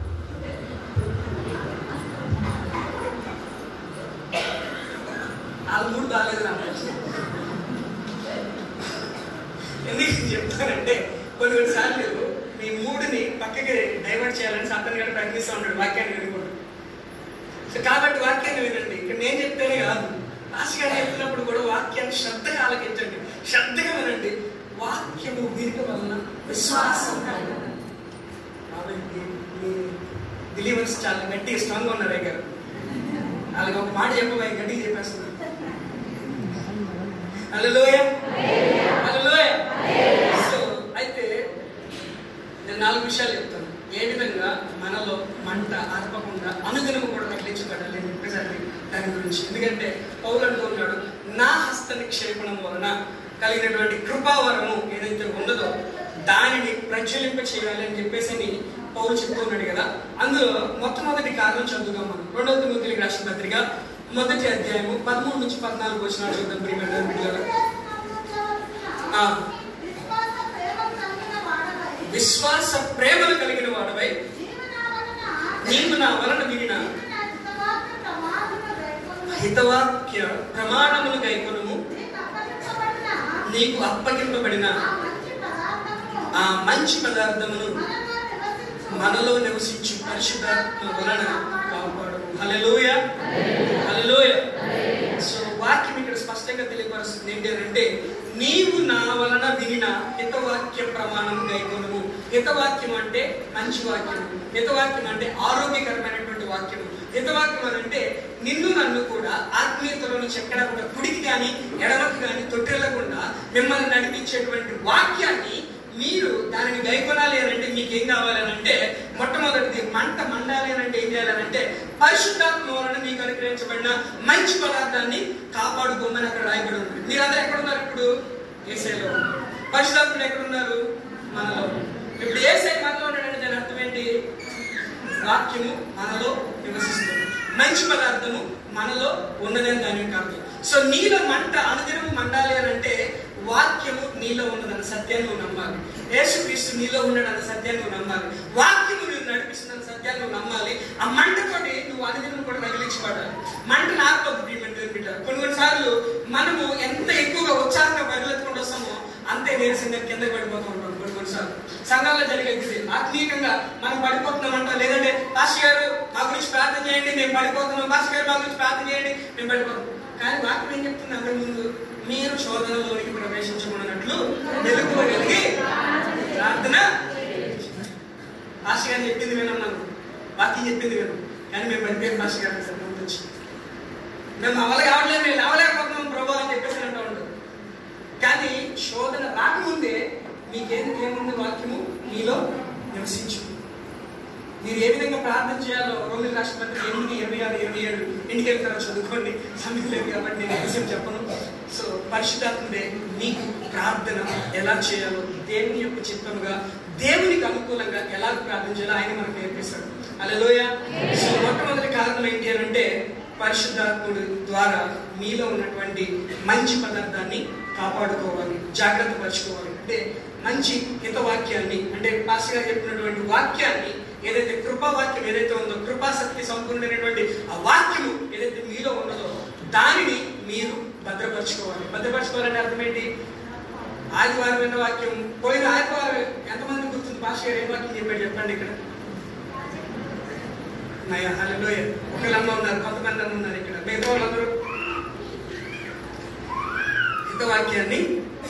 వాళ్ళ మూడు బాగాలేదు నాకు ఎందుకు చెప్తానంటే కొన్ని కొన్ని సార్లు మీ మూడుని పక్కకి డైవర్ట్ చేయాలని సాతాన్ గారు ప్రయత్నిస్తూ ఉంటాడు వాక్యాన్ని వినుకుంటూ సో కాబట్టి వాక్యాన్ని వినండి ఇక్కడ నేను చెప్తేనే కాదు రాశి గారు చెప్పినప్పుడు కూడా వాక్యాన్ని శ్రద్ధగా ఆలకించండి శ్రద్ధగా వినండి వాక్యము వినక వలన విశ్వాసం కలుగును. కాబట్టి మీ బిలీవర్స్ చాలా గట్టిగా స్ట్రాంగ్ ఉన్నారు అయ్య గారు వాళ్ళకి ఒక మాట చెప్పబోయి గట్టిగా చెప్పేస్తున్నారు హల్లెలూయ హల్లెలూయ సో అయితే నేను నాలుగు విషయాలు చెప్తాను ఏ విధంగా మనలో మంట ఆర్పకుండా అనుదినము కూడా తగిలించబడాలి అని చెప్పేసరికి దాని గురించి ఎందుకంటే పౌలు అంటున్నాడు నా హస్త నిక్షేపణం వలన కలిగినటువంటి కృపావరము ఏదైతే ఉన్నదో దానిని ప్రజ్వలింప చేయాలి అని చెప్పేసి అని పౌలు చెప్తున్నాడు కదా అందులో మొట్టమొదటి కారణం చదువుదాం మనం రెండవ తిమోతికి రాసిన పత్రిక మొదటి అధ్యాయము పదమూడు నుంచి పద్నాలుగు వచ్చిన చూద్దాం ప్రియమైన బిడ్డలారా. ఆ విశ్వాస ప్రేమలు కలిగిన వాడవై నీవు నా వలన వినిన హితవాక్య ప్రమాణములు గైకొనుము నీకు అప్పగింపబడిన ఆ మంచి పదార్థమును మనలో నివసించు పరిశుద్ధాత్మ వలన కాపాడు హల్లెలూయ హల్లెలూయ సో వాక్యం ఇక్కడ స్పష్టంగా తెలియపరుస్తుంది ఏంటి అని అంటే నీవు నా వలన వినిన హితవాక్య ప్రమాణం గైకొనుము హితవాక్యం అంటే మంచి వాక్యం హితవాక్యం అంటే ఆరోగ్యకరమైనటువంటి వాక్యం హితవాక్యం అని అంటే నిన్ను నన్ను కూడా ఆత్మీయతలో నుంచి ఎక్కడ కూడా కుడికి కానీ ఎడమకి కానీ తొట్టెళ్లకుండా మిమ్మల్ని నడిపించేటువంటి వాక్యాన్ని మీరు దానిని గైకొనాలి అని అంటే మీకు ఏం కావాలి అని అంటే మొట్టమొదటిది మంట మండాలి అని అంటే ఏం చేయాలి అని అంటే పరిశుద్ధాత్మ వలన మీకు అనుగ్రహించబడిన మంచి పదార్థాన్ని కాపాడుకోమని అక్కడ రాయబడి ఉంది మీరందరూ ఎక్కడ ఉన్నారు ఇప్పుడు ఏసైలో ఉన్నారు. పరిశుద్ధాత్ముడు ఎక్కడ ఉన్నారు మనలో ఇప్పుడు ఏసై మనలో ఉన్నాడంటే దాని అర్థం ఏంటి వాక్యము మనలో నివసిస్తుంది మంచి పదార్థము మనలో ఉన్నదని దాని యొక్క అర్థం సో నీలో మంట అనుదినము మండాలి అని అంటే వాక్యము నీలో ఉన్నదన్న సత్యాన్ని నువ్వు నమ్మాలి యేసుక్రీస్తు నీలో ఉన్నాడన్న సత్యాన్ని నువ్వు నమ్మాలి వాక్యము నువ్వు నడిపిస్తున్న సత్యాన్ని నువ్వు నమ్మాలి ఆ మంటతోటి నువ్వు అనుదినం కూడా రగిలించబడాలి మంట నాకపోతే ప్రియమైన దేవుని బిడ్డ కొన్ని కొన్నిసార్లు మనము ఎంత ఎక్కువగా ఉత్సాహంగా పరిగెత్తుకుంటూ వస్తామో అంతే నీరసంగా కింద పడిపోతూ ఉంటాం కొన్ని కొన్నిసార్లు సంఘాల్లో జరిగేది ఆత్మీయంగా మనం పడిపోతున్నామంట లేదంటే పాస్టర్ గారు మా గురించి ప్రార్థన చేయండి మేము పడిపోతున్నాం పాస్టర్ గారు మా గురించి ప్రార్థన చేయండి మేము పడిపోతాం కానీ వాక్యం ఏం చెప్తుంది అందరి ముందు మీరు శోధనలోనికి ప్రవేశించమన్నట్లు వెలుగుకోగలిగి ప్రార్థన పాస్టర్ గారు చెప్పింది విన్నాం వాక్యం చెప్పింది విన్నాం కానీ మేము పడిపోయాం పాస్టర్ గారు సార్ ముందు వచ్చి మేము అవల కావట్లేదు మేము లేవలేకపోతున్నాం ప్రభు అని చెప్పేసి అంటూ ఉంటాం కానీ శోధన రాకముందే మీకేం ఏముంది వాక్యము మీలో నివసించు మీరు ఏ విధంగా ప్రార్థన చేయాలో రోమిల్ రాష్ట్రపతి ఎనిమిది ఇరవై ఆరు ఇరవై ఏడు ఇంటికి వెళ్తారో చదువుకోండి సమయం లేదు కాబట్టి నేను విషయం చెప్పను సో పరిశుద్ధాత్ముడే మీకు ప్రార్థన ఎలా చేయాలో దేవుని యొక్క చిత్తముగా దేవునికి అనుకూలంగా ఎలా ప్రార్థన చేయాలో ఆయన మనకు నేర్పిస్తాడు అలలోయ సో మొట్టమొదటి కారణం ఏంటి అని అంటే పరిశుద్ధాత్ముడు ద్వారా మీలో ఉన్నటువంటి మంచి పదార్థాన్ని కాపాడుకోవాలి జాగ్రత్త పరచుకోవాలి అంటే మంచి హితవాక్యాన్ని అంటే పాస్ గారు చెప్పినటువంటి వాక్యాన్ని ఏదైతే కృపా వాక్యం ఏదైతే ఉందో కృపాశక్తి సంపూర్ణమైనటువంటి ఆ వాక్యము ఏదైతే మీలో ఉన్నదో దానిని మీరు భద్రపరచుకోవాలి భద్రపరచుకోవాలంటే అర్థం ఏంటి ఆదివారం విన్న వాక్యం పోయిన ఆదివారం ఎంతమంది గుర్తుంది పాస్ గారు ఏం వాక్యం చెప్పాడు చెప్పండి ఇక్కడ నయ్యా హలోయ ఒకళ్ళమ్మ ఉన్నారు కొంతమంది అమ్మ ఉన్నారు ఇక్కడ మిగతా వాళ్ళందరూ హితవాక్యాన్ని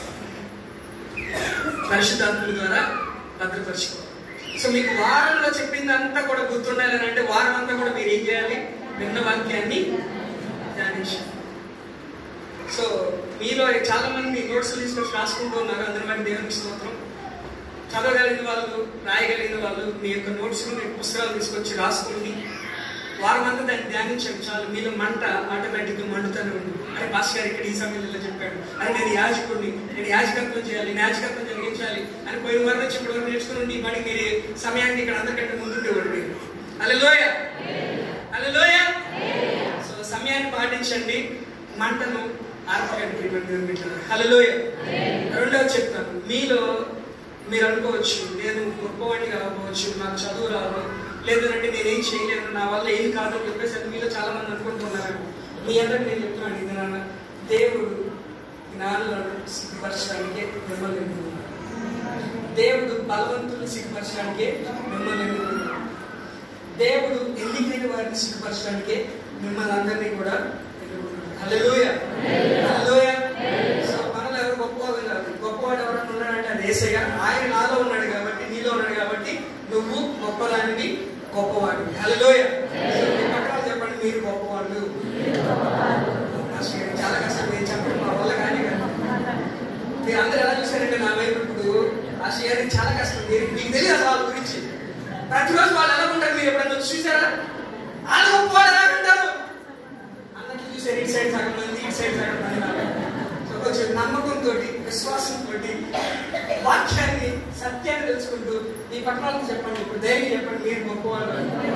పరిశుద్ధాత్ముల ద్వారా భద్రపరచుకోవాలి సో మీకు వారంలో చెప్పిందంతా కూడా గుర్తుండాలని అంటే వారం అంతా కూడా మీరు ఏం చేయాలి విన్న వాక్యాన్ని ధ్యానించాలి సో మీలో చాలా మంది నోట్స్ తీసుకొచ్చి రాసుకుంటూ ఉన్నారు అందరి మంది దేవునికి స్తోత్రం చదవగలిగిన వాళ్ళు రాయగలిగిన వాళ్ళు మీ యొక్క నోట్స్ మీ పుస్తకాలు తీసుకొచ్చి రాసుకోండి వారం అంతా దాన్ని ధ్యానించండి చాలు మీలో మంట ఆటోమేటిక్గా మండుతూనే ఉంది అని భాస్ గారు ఇక్కడ ఈ సమయంలో చెప్పాడు అని నేను యాజకుడిని నేను యాజకత్వం చేయాలి నేను యాజకత్వం జరిగించాలి అని పోయిన వారం నుంచి ఇప్పటి వరకు నేర్చుకుని మరి మీరు సమయానికి ఇక్కడ అందరికంటే ముందుండేవాడు మీరు అలలోయ అలలోయ సో సమయాన్ని పాటించండి మంటను ఆర్పకండి హలోయ రెండవది చెప్తాను మీలో మీరు అనుకోవచ్చు నేను గొప్పవాడిని కాకపోవచ్చు నాకు చదువు రాదు లేదంటే నేనేం చేయలేను నా వల్ల ఏం కాదు అని చెప్పేసి అది మీలో చాలా మంది అనుకుంటున్నారు మీ అందరికి నేను చెప్తున్నాను ఇది నాన్న దేవుడు జ్ఞానులను సిగ్గుపరచడానికే మిమ్మల్ని ఎన్నుకున్నాడు దేవుడు బలవంతులను సిగ్గుపరచడానికే మిమ్మల్ని ఎన్నుకున్నాడు దేవుడు ఎన్నికైన వారిని సిగ్గుపరచడానికే మిమ్మల్ని అందరినీ కూడా ఎన్నుకున్నాడు హల్లెలూయ హల్లెలూయ సో మనలో ఎవరు గొప్పవాడు కాదు గొప్పవాడు ఎవరైనా ఉన్నాడంటే అది ఏసయ్య ఆయన నాలో ఉన్నాడు కాబట్టి నీలో ఉన్నాడు కాబట్టి నువ్వు గొప్పదానివి గొప్పవాడు హలోయ పక్కన చెప్పండి మీరు గొప్పవాళ్ళు మాస్టర్ గారు, చాలా కష్టం మీరు చెప్పండి మా వల్ల కానీ కాదు మీరు అందరూ ఎలా చూసారంటే నా వైపు ఇప్పుడు మాస్టర్ గారికి చాలా కష్టం మీరు మీకు తెలియదు అసలు వాళ్ళ గురించి ప్రతిరోజు వాళ్ళు ఎలా ఉంటారు మీరు ఎప్పుడైనా వచ్చి చూసారా వాళ్ళు గొప్పవాళ్ళు ఎలా ఉంటారు అందరికీ చూసారు ఇటు సైడ్ సగం మంది ఇటు సైడ్ సగం మంది లాగా. సో కొంచెం నమ్మకంతో విశ్వాసంతో వాక్యాన్ని సత్యాన్ని తెలుసుకుంటూ ఈ పక్కన వాళ్ళకి చెప్పండి ఇప్పుడు ధైర్యం చెప్పండి మీరు గొప్పవాళ్ళు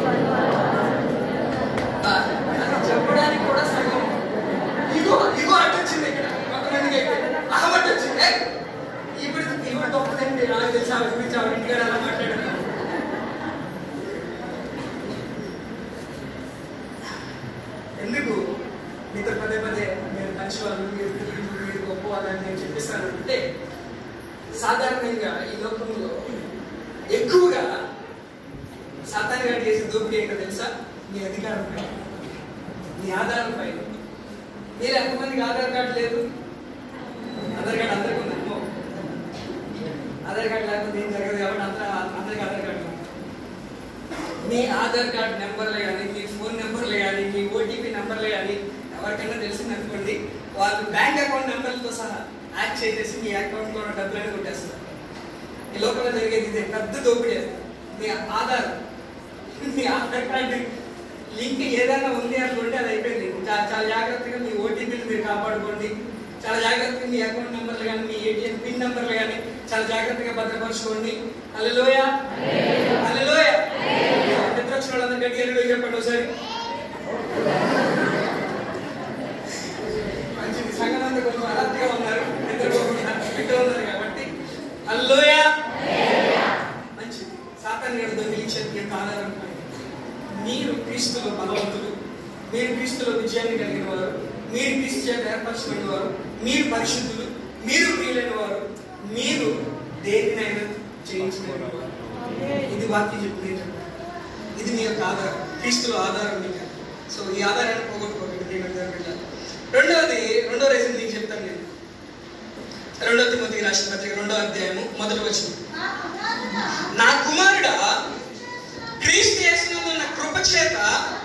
ఆ, అది చెప్పడానికి కూడా సగం ఇగో ఇగో అడ్డు వచ్చింది ఇక్కడ కొంతమందికి అయితే అహమట్ వచ్చింది ఏయ్, ఇప్పుడు ఇప్పుడు గొప్పదండి నాకు తెలిసి ఆవిడ గురించి ఆవిడ ఇంటికాడ అలా మాట్లాడారు ఎందుకు మీతో పదే పదే మీరు మంచివాళ్ళు మీరు మీరు మీరు గొప్పవాళ్ళు అని నేను చెప్పిస్తాను అంటే సాధారణంగా ఈ లోకంలో ఎక్కువగా సాతాన్ గారు చేసే దోపిడీ ఏంటో తెలుసా మీ అధికారం పైన మీ ఆధారం పైన మీరు ఎంతమందికి ఆధార్ కార్డు లేదు ఆధార్ కార్డు అందరికీ ఉంది అమ్మో. ఆధార్ కార్డు లేకపోతే ఏం జరగదు కాబట్టి అందరూ అందరికి ఆధార్ కార్డు ఉంది. మీ ఆధార్ కార్డ్ నెంబర్లు కానీ మీ ఫోన్ ఫోన్ నెంబర్లు కానీ మీ ఓటీపీ నెంబర్లు కానీ ఎవరికైనా తెలిసింది అనుకోండి వాళ్ళు బ్యాంక్ అకౌంట్ నెంబర్లతో సహా యాడ్ చేసేసి మీ అకౌంట్లో ఉన్న డబ్బులను కొట్టేస్తారు ఈ లోపల జరిగేది ఇదే పెద్ద దోపిడీ అది. మీ ఆధార్ మీ ఆధార్ కార్డు లింక్ ఏదైనా ఉంది అనుకుంటే అది అయిపోయింది చాలా చాలా జాగ్రత్తగా మీ ఓటీపీలు మీరు కాపాడుకోండి చాలా జాగ్రత్తగా మీ అకౌంట్ నెంబర్లు కానీ మీ ఏటీఎం పిన్ నెంబర్లు కానీ చాలా జాగ్రత్తగా భద్రపరచుకోండి అల్లెలోయ అల్లెలోయ నిద్ర వచ్చిన వాళ్ళందరూ గట్టిగా హల్లెలూయా చెప్పండి ఒకసారి మంచిది సంఘం అంతా కొంచెం అలర్ట్గా ఉన్నారు నిద్రపోకుండా బిడ్డ ఉన్నారు కాబట్టి అల్లోయ మంచిది సాతాన్ గడు దొంగిలించేందుకు యొక్క ఆధారం పై మీరు క్రీస్తులో బలవంతులు మీరు క్రీస్తులో విజయాన్ని కలిగిన వారు మీరు క్రీస్తు చేత ఏర్పరచబడిన వారు మీరు పరిశుద్ధులు మీరు ప్రియులైన వారు మీరు దేనినైనా జయించలేని వారు ఇది వాక్యం చెప్తుంది ఇది మీ యొక్క ఆధారం క్రీస్తులో ఆధారం మీకు సో ఈ ఆధారాన్ని పోగొట్టుకోకండి దేవుని దగ్గర బిడ్డ. రెండవది రెండో రీజన్ మీకు చెప్తాను నేను రెండవ తిమోతికి రాసిన పత్రిక రెండో అధ్యాయము మొదటి వచ్చిన నా కుమారుడా క్రీస్తు యేసునందున్న కృప చేత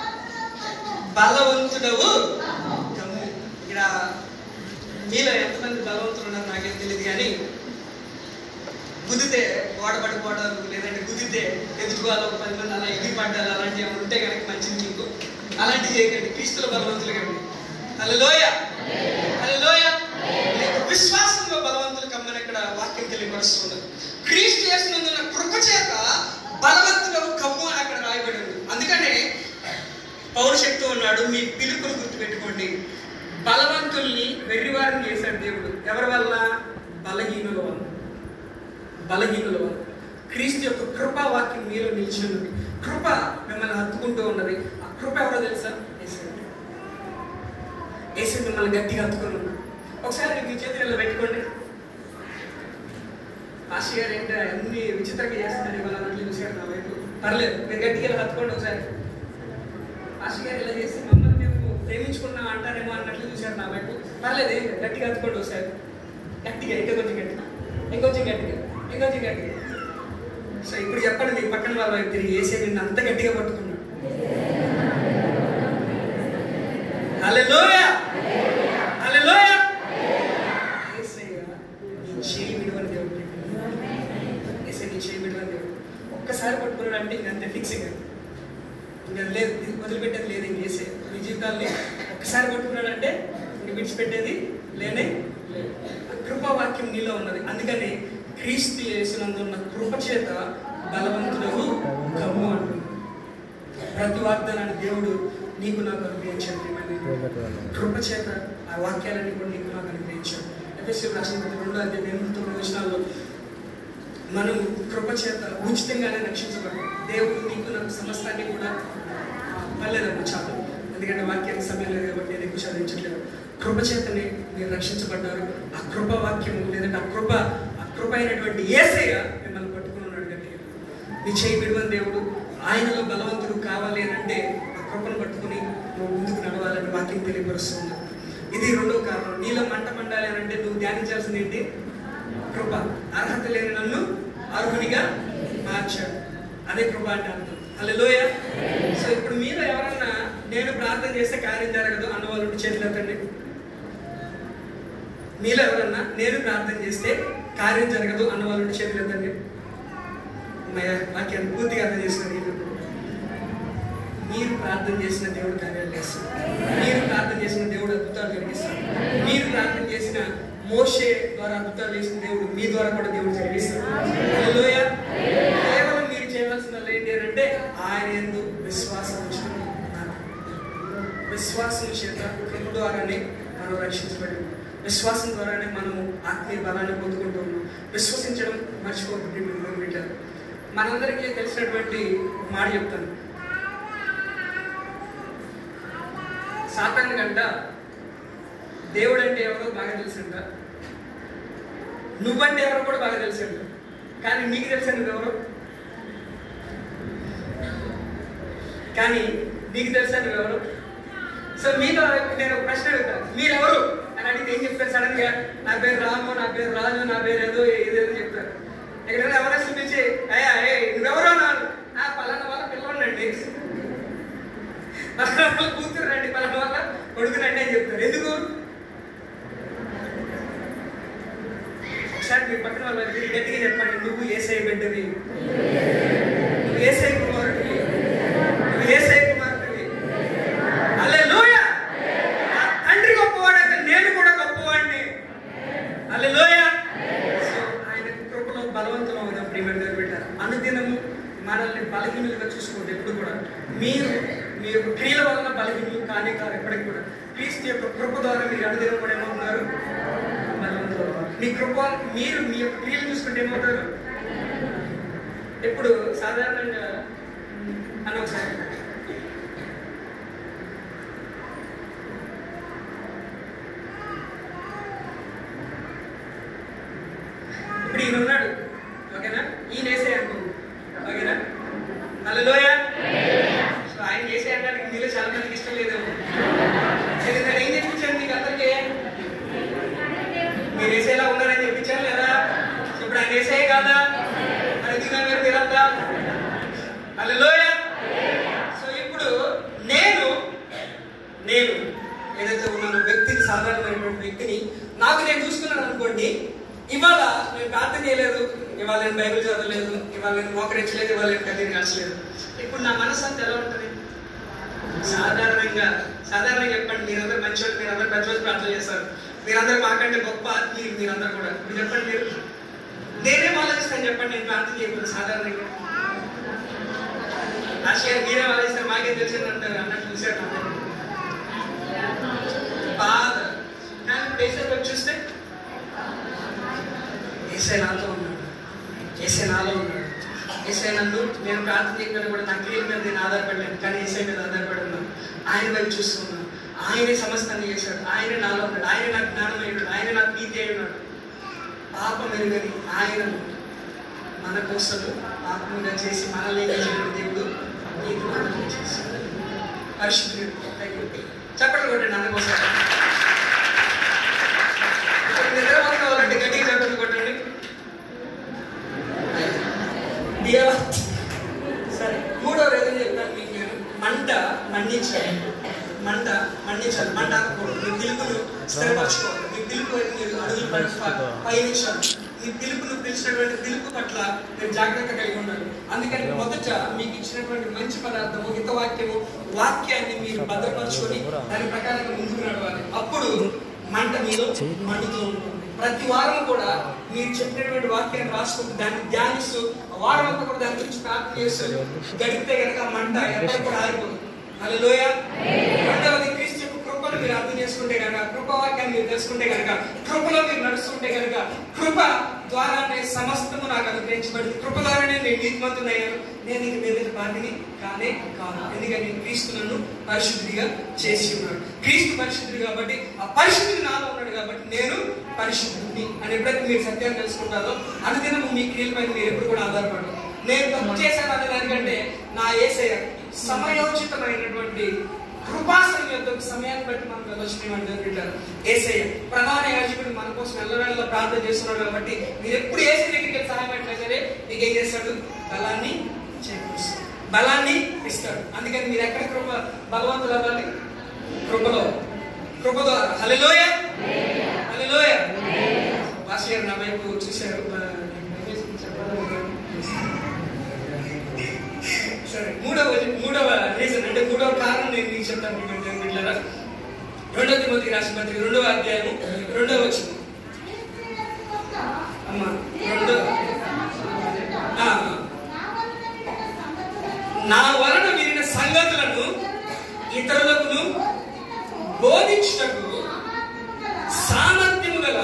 బలవంతుడవు కమ్ము. ఇక్కడ మీలో ఎంతమంది బలవంతులు ఉన్నారు నాకేం తెలియదు కానీ గుద్దితే గోడ పడిపోవడాలు లేదంటే గుద్దితే ఎదుటివాళ్ళు ఒక పది మంది అలా ఎగిరి పడ్డాలు అలాంటివి ఏమైనా ఉంటే కనుక మంచిది మీకు అలాంటివి చేయకండి క్రీస్తుల బలవంతులు కండి అల్లలోయ అల్లలోయ విశ్వాసంలో బలవంతులు కమ్మని ఇక్కడ వాక్యం తెలియపరుస్తుంది క్రీస్తు చేసినందున కృప చేత బలవంతులు కమ్ము అని అక్కడ రాయబడి ఉంది అందుకనే పౌరు చెప్తూ ఉన్నాడు మీ పిలుపులు గుర్తుపెట్టుకోండి బలవంతుల్ని వెర్రివారిని చేశాడు దేవుడు ఎవరి వల్ల బలహీనుల వల్ల బలహీనుల వల్ల క్రీస్తు యొక్క కృపా వాక్యం మీలో నిలిచి ఉన్నది కృప మిమ్మల్ని హత్తుకుంటూ ఉన్నది ఆ కృప ఎవరో తెలుసా యేసయ్య. యేసు మిమ్మల్ని గట్టిగా హత్తుకుని ఉన్నాడు ఒకసారి మీ చేతులు ఇలా పెట్టుకోండి ఆశ గారు ఏంటో అన్ని విచిత్రంగా చేస్తున్నారు ఇవాళ అన్నట్లు చూసారు నా వైపు పర్లేదు మీరు గట్టిగా ఇలా హత్తుకోండి ఒకసారి ఆశ గారు ఇలా చేసి మమ్మల్ని మేము ప్రేమించుకున్నాం అంటారేమో అన్నట్లు చూశారు నా వైపు పర్లేదు ఏం లేదు. గట్టిగా హత్తుకోండి ఒకసారి గట్టిగా ఇంకా కొంచెం గట్టిగా ఇంకొంచెం గట్టిగా ఇంకొంచెం గట్టిగా సో ఇప్పుడు చెప్పండి మీ పక్కన వాళ్ళ వైపు తిరిగి వేసే నిన్ను అంత గట్టిగా పట్టుకున్నాడు హల్లెలూయా హల్లెలూయా యేసయ్య నీ చేయి విడువని దేవుడు యేసయ్య నీ చేయి విడువని దేవుడు ఒక్కసారి పట్టుకున్నాడు అంటే ఇంక అంతే ఫిక్సింగ్ ఇంకా లేదు ఇది వదిలిపెట్టేది లేదు ఇంక వేసే మీ జీవితాల్ని ఒక్కసారి పట్టుకున్నాడంటే ఇంక విడిచిపెట్టేది లేనే లేదు ఆ కృపావాక్యం నీలో ఉన్నది అందుకని క్రీస్తు యేసునందున్న కృప చేత బలవంతులకు కమ్ము అంటుంది ప్రతి వాగ్దానాన్ని దేవుడు నీకు నాకు అనుగ్రహించాడు ప్రియమైన కృప చేత ఆ వాక్యాలన్నీ కూడా నీకు నాకు అనుగ్రహించాడు ఎఫ్ఎస్సి రాసిన ప్రతి రెండో అధ్యాయం ఎనిమిది తొమ్మిది వచనాల్లో మనం కృప చేత ఉచితంగానే రక్షించబడ్డాం దేవుడు నీకు నాకు సమస్తాన్ని కూడా పర్లేదన్న చాలు ఎందుకంటే వాక్యానికి సమయం లేదు కాబట్టి నేను ఎక్కువ చదివించట్లేదు కృప చేతనే మీరు రక్షించబడ్డారు ఆ కృప వాక్యము లేదంటే ఆ కృప ఆ కృప అయినటువంటి ఏసయ్య మిమ్మల్ని పట్టుకుని ఉన్నాడు గట్టిగా నీ చేయి విడువని దేవుడు ఆయనలో బలవంతుడు కావాలి అని అంటే ఆ కృపను పట్టుకుని నువ్వు ముందుకు నడవాలని వాక్యం తెలియపరుస్తుంది ఇది రెండో కారణం నీలో మంట మండాలి అని అంటే నువ్వు ధ్యానించాల్సింది ఏంటి కృప అర్హత లేని నన్ను అర్హునిగా మార్చాడు అదే కృప అంటే అర్థం హల్లెలూయ సో ఇప్పుడు మీరు ఎవరన్నా నేను ప్రార్థన చేస్తే కార్యం జరగదు అన్న వాళ్ళు ఉంటే చేతులు ఎత్తండి మీలో ఎవరన్నా నేను ప్రార్థన చేస్తే కార్యం జరగదు అన్న వాళ్ళు ఉంటే చేతులు ఎత్తండి అమ్మయ్య, వాక్యాన్ని పూర్తిగా అర్థం చేస్తున్నారు వీళ్ళు. మీరు ప్రార్థన చేసిన దేవుడు కార్యాలు చేస్తారు మీరు ప్రార్థన చేసిన దేవుడు అద్భుతాలు జరిగిస్తారు మీరు ప్రార్థన చేసిన మోషే ద్వారా అద్భుతాలు చేసిన దేవుడు మీ ద్వారా కూడా దేవుడు జరిగిస్తారు హల్లెలూయ. కేవలం మీరు చేయవలసిన ఏంటి అని అంటే ఆయన ఎందు విశ్వాసం ఉంచడం విశ్వాసం చేత కృప ద్వారానే మనం రక్షించబడి ఉన్నాం. విశ్వాసం ద్వారానే మనము ఆత్మీయ బలాన్ని పొందుకుంటూ ఉన్నాం విశ్వసించడం మర్చిపోతుంది మీరు బిడ్డారు మనందరికీ తెలిసినటువంటి ఒక మాట చెప్తాను సాతాన్ గంట దేవుడు అంటే ఎవరో బాగా తెలుసంట నువ్వంటే ఎవరో కూడా బాగా తెలుసంట కానీ నీకు తెలుసా నువ్వెవరో కానీ నీకు తెలుసా నువ్వెవరు సో మీతో నేను ఒక ప్రశ్న అడుగుతాను మీరెవరు అని అడిగితే ఏం చెప్తారు సడన్ గా నా పేరు రాము నా పేరు రాజు నా పేరు ఏదో ఏదేదో చెప్తారు ఎక్కడైనా ఎవరైనా చూపించి అయ్యా ఏ నువ్వెవరో అన్నాను ఆ పలానా వాళ్ళ పిల్లవాడినండి పలానా వాళ్ళ కూతురు రండి పలానా వాళ్ళ కొడుకు రండి అని చెప్తారు ఎందుకు ఒకసారి మీ పక్కన వాళ్ళ దగ్గర గట్టిగా చెప్పండి నువ్వు ఏసై బిడ్డవి నువ్వు ఏసై కుమారుడివి నువ్వు ఏసై కుమారుడివి హల్లెలూయా నా తండ్రి గొప్పవాడైతే నేను కూడా గొప్పవాడిని హల్లెలూయా సో ఆయన కృపలో బలవంతం అవుదాం ప్రియమైన దేవుని బిడ్డ అనుదినము మనల్ని బలహీనులుగా చూసుకోండి ఎప్పుడు కూడా మీరు మీ యొక్క క్రియల వలన బలహీనులు కానీ కాదు ఎప్పటికి కూడా క్రీస్తు యొక్క కృప ద్వారా మీరు అనుదినం కూడా ఏమవుతున్నారు బలవంతులు అవుతారు. మీ కృప మీరు మీ యొక్క క్రియలు చూసుకుంటే ఏమవుతారు ఇప్పుడు సాధారణంగా అని ఒకసారి ఇప్పుడు ఈయన ఉన్నాడు ఓకేనా ఈయన వేసే అనుకోండి ఓకేనా హలోయ సో ఆయన చేసే అనడానికి మీలో చాలా మందికి ఇష్టం లేదేమో ఎందుకంటే ఏం చెప్పించాను మీకు అందరికీ మీరు వేసేలా ఉన్నారని చెప్పించాను లేదా ఇప్పుడు ఆయన వేసే కాదా అని దిగినారు మీరంతా హలోయ సో ఇప్పుడు నేను నేను ఏదైతే ఉన్నానో వ్యక్తిని సాధారణమైనటువంటి వ్యక్తిని నాకు నేను చూసుకున్నాను అనుకోండి ఇవాళ నేను ప్రార్థన చేయలేదు ఇవాళ నేను బైబిల్ చదవలేదు ఇవాళ నేను మోకరించలేదు ఇవాళ నేను కన్నీరు కాచలేదు ఇప్పుడు నా మనసు అంతా ఎలా ఉంటుంది సాధారణంగా సాధారణంగా చెప్పండి మీరందరూ మంచివాళ్ళు మీరందరూ పెద్దవాళ్ళు ప్రార్థన చేస్తారు మీరందరూ మాకంటే గొప్ప ఆత్మీయులు మీరందరూ కూడా మీరు చెప్పండి మీరు నేనేం ఆలోచిస్తాను చెప్పండి నేను ప్రార్థన చేయకూడదు సాధారణంగా రాజకీయ మీరే ఆలోచిస్తారు మాకేం తెలిసింది అంటారు అన్నట్టు చూశారు బాధ కానీ ఇప్పుడు ఏసై వైపు చూస్తే ఏసై నాతో ఉన్నాడు ఏసై నాలో ఉన్నాడు ఏసై నన్ను నేను ప్రార్థన చేయకుండా కూడా నా క్రియల మీద నేను ఆధారపడలేను కానీ ఏసై మీద ఆధారపడి ఉన్నాను ఆయన వైపు చూస్తున్నాను ఆయనే సమస్తాన్ని చేశాడు ఆయనే నాలో ఉన్నాడు ఆయన నాకు జ్ఞానం అయి ఉన్నాడు ఆయన నాకు నీతి అయి ఉన్నాడు పాపం ఎరుగని ఆయన మన కోసం పాపముగా చేసి మనల్ని ఏం చేసిన దేవుడు నీతిమంతులుగా చేశాడు పరిశుద్ధుడు చెప్పండి కొట్టండి అన్న కోసం ఇప్పుడు నిద్రపోతున్న వాళ్ళంటే గట్టిగా చెప్పండి కొట్టండి దేవా సరే మూడో రీజన్ చెప్తాను మీకు నేను మంట మండించాలి మంట మండించాలి మంట ఆకకూడదు మీ పిలుపును స్థిరపరచుకోవాలి మీ పిలుపు వైపు మీరు అడుగులు పడ- పయనించాలి మీ పిలుపును పిలిచినటువంటి పిలుపు పట్ల మీరు జాగ్రత్త కలిగి ఉండాలి అందుకని మొదట మీకు ఇచ్చినటువంటి మంచి పదార్థము హితవాక్యము వాక్యాన్ని మీరు భద్రపరచుకొని దాని ప్రకారంగా ముందుకు నడవాలి అప్పుడు మంట మీలో మండుతూ ఉంటుంది ప్రతి వారం కూడా మీరు చెప్పినటువంటి వాక్యాన్ని రాసుకుంటూ దాన్ని ధ్యానిస్తూ ఆ వారం అంతా కూడా దాని గురించి ప్రార్థన చేస్తూ గడిపితే కనుక ఆ మంట ఎప్పటికి కూడా ఆరిపోదు హల్లెలూయా రెండవది క్రీస్తు యొక్క కృపను మీరు అర్థం చేసుకుంటే కనుక కృపవాక్యాన్ని మీరు తెలుసుకుంటే కనుక కృపలో మీరు నడుస్తుంటే కనుక కృప ద్వారానే సమస్తము నాకు అనుగ్రహించబడింది కృప ద్వారానే నేను నీతిమంతుడయ్యాను నేను ఇంక మీద పాటిని కానే కాను ఎందుకంటే నేను క్రీస్తు నన్ను పరిశుద్ధిగా చేసి ఉన్నాడు క్రీస్తు పరిశుద్ధుడు కాబట్టి ఆ పరిశుద్ధుడు నాలో ఉన్నాడు కాబట్టి నేను పరిశుద్ధుడిని అని ఎప్పుడైతే మీరు సత్యాన్ని తెలుసుకుంటారో అనుదినం మీ క్రియలపై మీరు ఎప్పుడు కూడా ఆధారపడరు నేను తప్పు చేశాను అనే దానికంటే నా ఏసయ సమయోచితమైనటువంటి కృపాసనం యొక్క సమయాన్ని బట్టి మనం వెళ్ళొచ్చినామని అంటారు ఏసయ్య ప్రధాన యాజకుడు మన కోసం ఎల్లవేళ ప్రార్థన చేస్తున్నాడు కాబట్టి మీరు ఎప్పుడు ఏసై దగ్గరికి వెళ్ళి సహాయం పెట్టినా సరే మీకు ఏం చేస్తాడు బలాన్ని చేకూరుస్తాడు బలాన్ని ఇస్తాడు అందుకని మీరు ఎక్కడ కృప బలవంతులు అవ్వాలి కృపలో కృప ద్వారా హలోయ హలోయ భాష గారు నా వైపు చూశారు సరే మూడవ మూడవ రీజన్ అంటే మూడవ కారణం నేను మీకు చెప్తాను మీకు దేవుని బిడ్డలారా. రెండవ తిమోతికి రాసిన పత్రిక రెండవ అధ్యాయము రెండవ వచ్చింది అమ్మా రెండవ ఆ, నా వలన విరిగిన సంగతులను ఇతరులకు బోధించుటకు సామర్థ్యము గల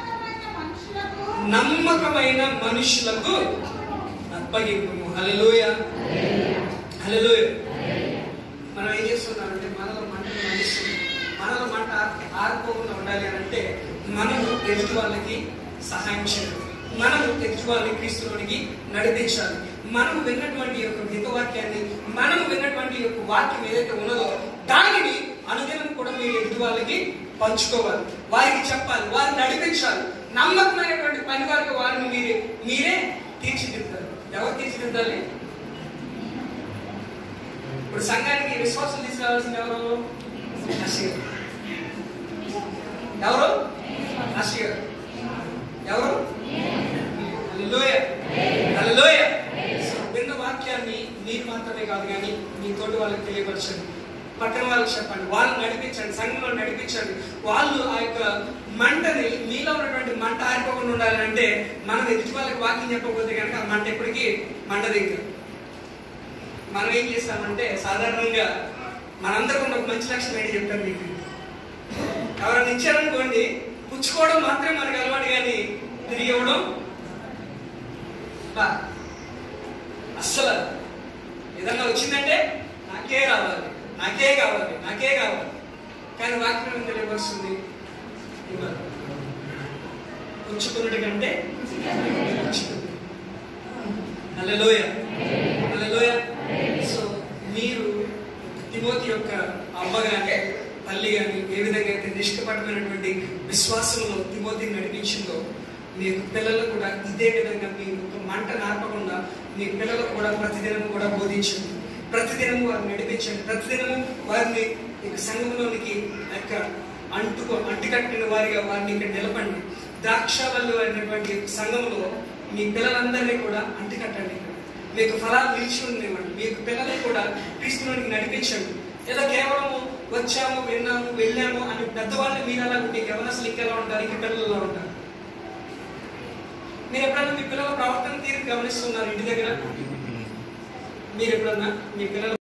నమ్మకమైన మనుషులకు అప్పగింపు హల్లెలూయా హల్లెలూయా మనం ఏం చేస్తున్నామంటే మనలో మంట మండిస్తుంది మనలో మంట ఆరిపోకుండా ఉండాలి అని అంటే మనము ఎదుటి వాళ్ళకి సహాయం చేయాలి మనము ఎదుటి వాళ్ళని క్రీస్తులోనికి నడిపించాలి మనము విన్నటువంటి ఈ యొక్క హితవాక్యాన్ని మనము విన్నటువంటి ఈ యొక్క వాక్యం ఏదైతే ఉన్నదో దానిని అనుదినం కూడా మీరు ఎదుటి వాళ్ళకి పంచుకోవాలి వారికి చెప్పాలి వారిని నడిపించాలి నమ్మకమైనటువంటి పని వారికి వారిని మీరే మీరే తీర్చిదిద్దాలి ఎవరు తీర్చిదిద్దాలి ఇప్పుడు సంఘానికి విశ్వాసం తీసుకురావాల్సింది ఎవరు అశ్వ ఎవరు అశ్వ ఎవరు హల్లెలూయా హల్లెలూయా సో విన్న వాక్యాన్ని మీరు మాత్రమే కాదు కానీ మీ తోటి వాళ్ళకి తెలియపరచండి పక్కన వాళ్ళకి చెప్పండి వాళ్ళు నడిపించండి సంఘంలో నడిపించండి వాళ్ళు ఆ యొక్క మంటని మీలో ఉన్నటువంటి మంట ఆరిపోకుండా ఉండాలంటే మనం ఎదుటి వాళ్ళకి వాక్యం చెప్పకపోతే కనుక ఆ మంట ఎప్పటికీ మంటది ఇంకా మనం ఏం చేస్తామంటే సాధారణంగా మనందరికీ ఉన్న ఒక మంచి లక్షణం ఏంటి చెప్తాను మీకు ఎవరైనా ఇచ్చారనుకోండి పుచ్చుకోవడం మాత్రమే మనకు అలవాటు కానీ తిరిగి ఇవ్వడం బా. అస్సలు ఏదన్నా వచ్చిందంటే నాకే రావాలి నాకే కావాలి నాకే కావాలి కానీ వాక్యం ఏం తెలియపరుస్తుంది ఇవ్వాలి పుచ్చుకున్నటి కంటే పుచ్చుకుంది హల్లెలూయ హల్లెలూయ సో మీరు తిమోతి యొక్క అమ్మ కానీ తల్లి కానీ ఏ విధంగా అయితే నిష్కపటమైనటువంటి విశ్వాసంలో తిమోతిని నడిపించిందో మీ యొక్క పిల్లలు కూడా ఇదే విధంగా మీ యొక్క మంట నార్పకుండా మీ పిల్లలకు కూడా ప్రతిదినం కూడా బోధించండి ప్రతిదినము వారిని నడిపించండి ప్రతిదినము వారిని ఇక సంఘంలోనికి యొక్క అంటుకో అంటుకట్టిన వారిగా వారిని ఇక్కడ నిలపండి ద్రాక్షవల్లు అనేటువంటి సంఘంలో మీ పిల్లలందరినీ కూడా అంటుకట్టండి ఇక్కడ మీకు ఫలాలు నిలిచి ఉండనివ్వండి మీకు పిల్లల్ని కూడా క్రీస్తులోనికి నడిపించండి ఏదో కేవలం వచ్చాము విన్నాము వెళ్ళాము అని పెద్దవాళ్ళు మీరు అలా ఉంటే ఎవరసలు ఇంకెలా ఉంటారు ఇంక పిల్లలు ఎలా ఉంటారు మీరు ఎప్పుడన్నా మీ పిల్లల ప్రవర్తన తీరు గమనిస్తున్నారు ఇంటి దగ్గర మీరు ఎప్పుడన్నా మీ పిల్లల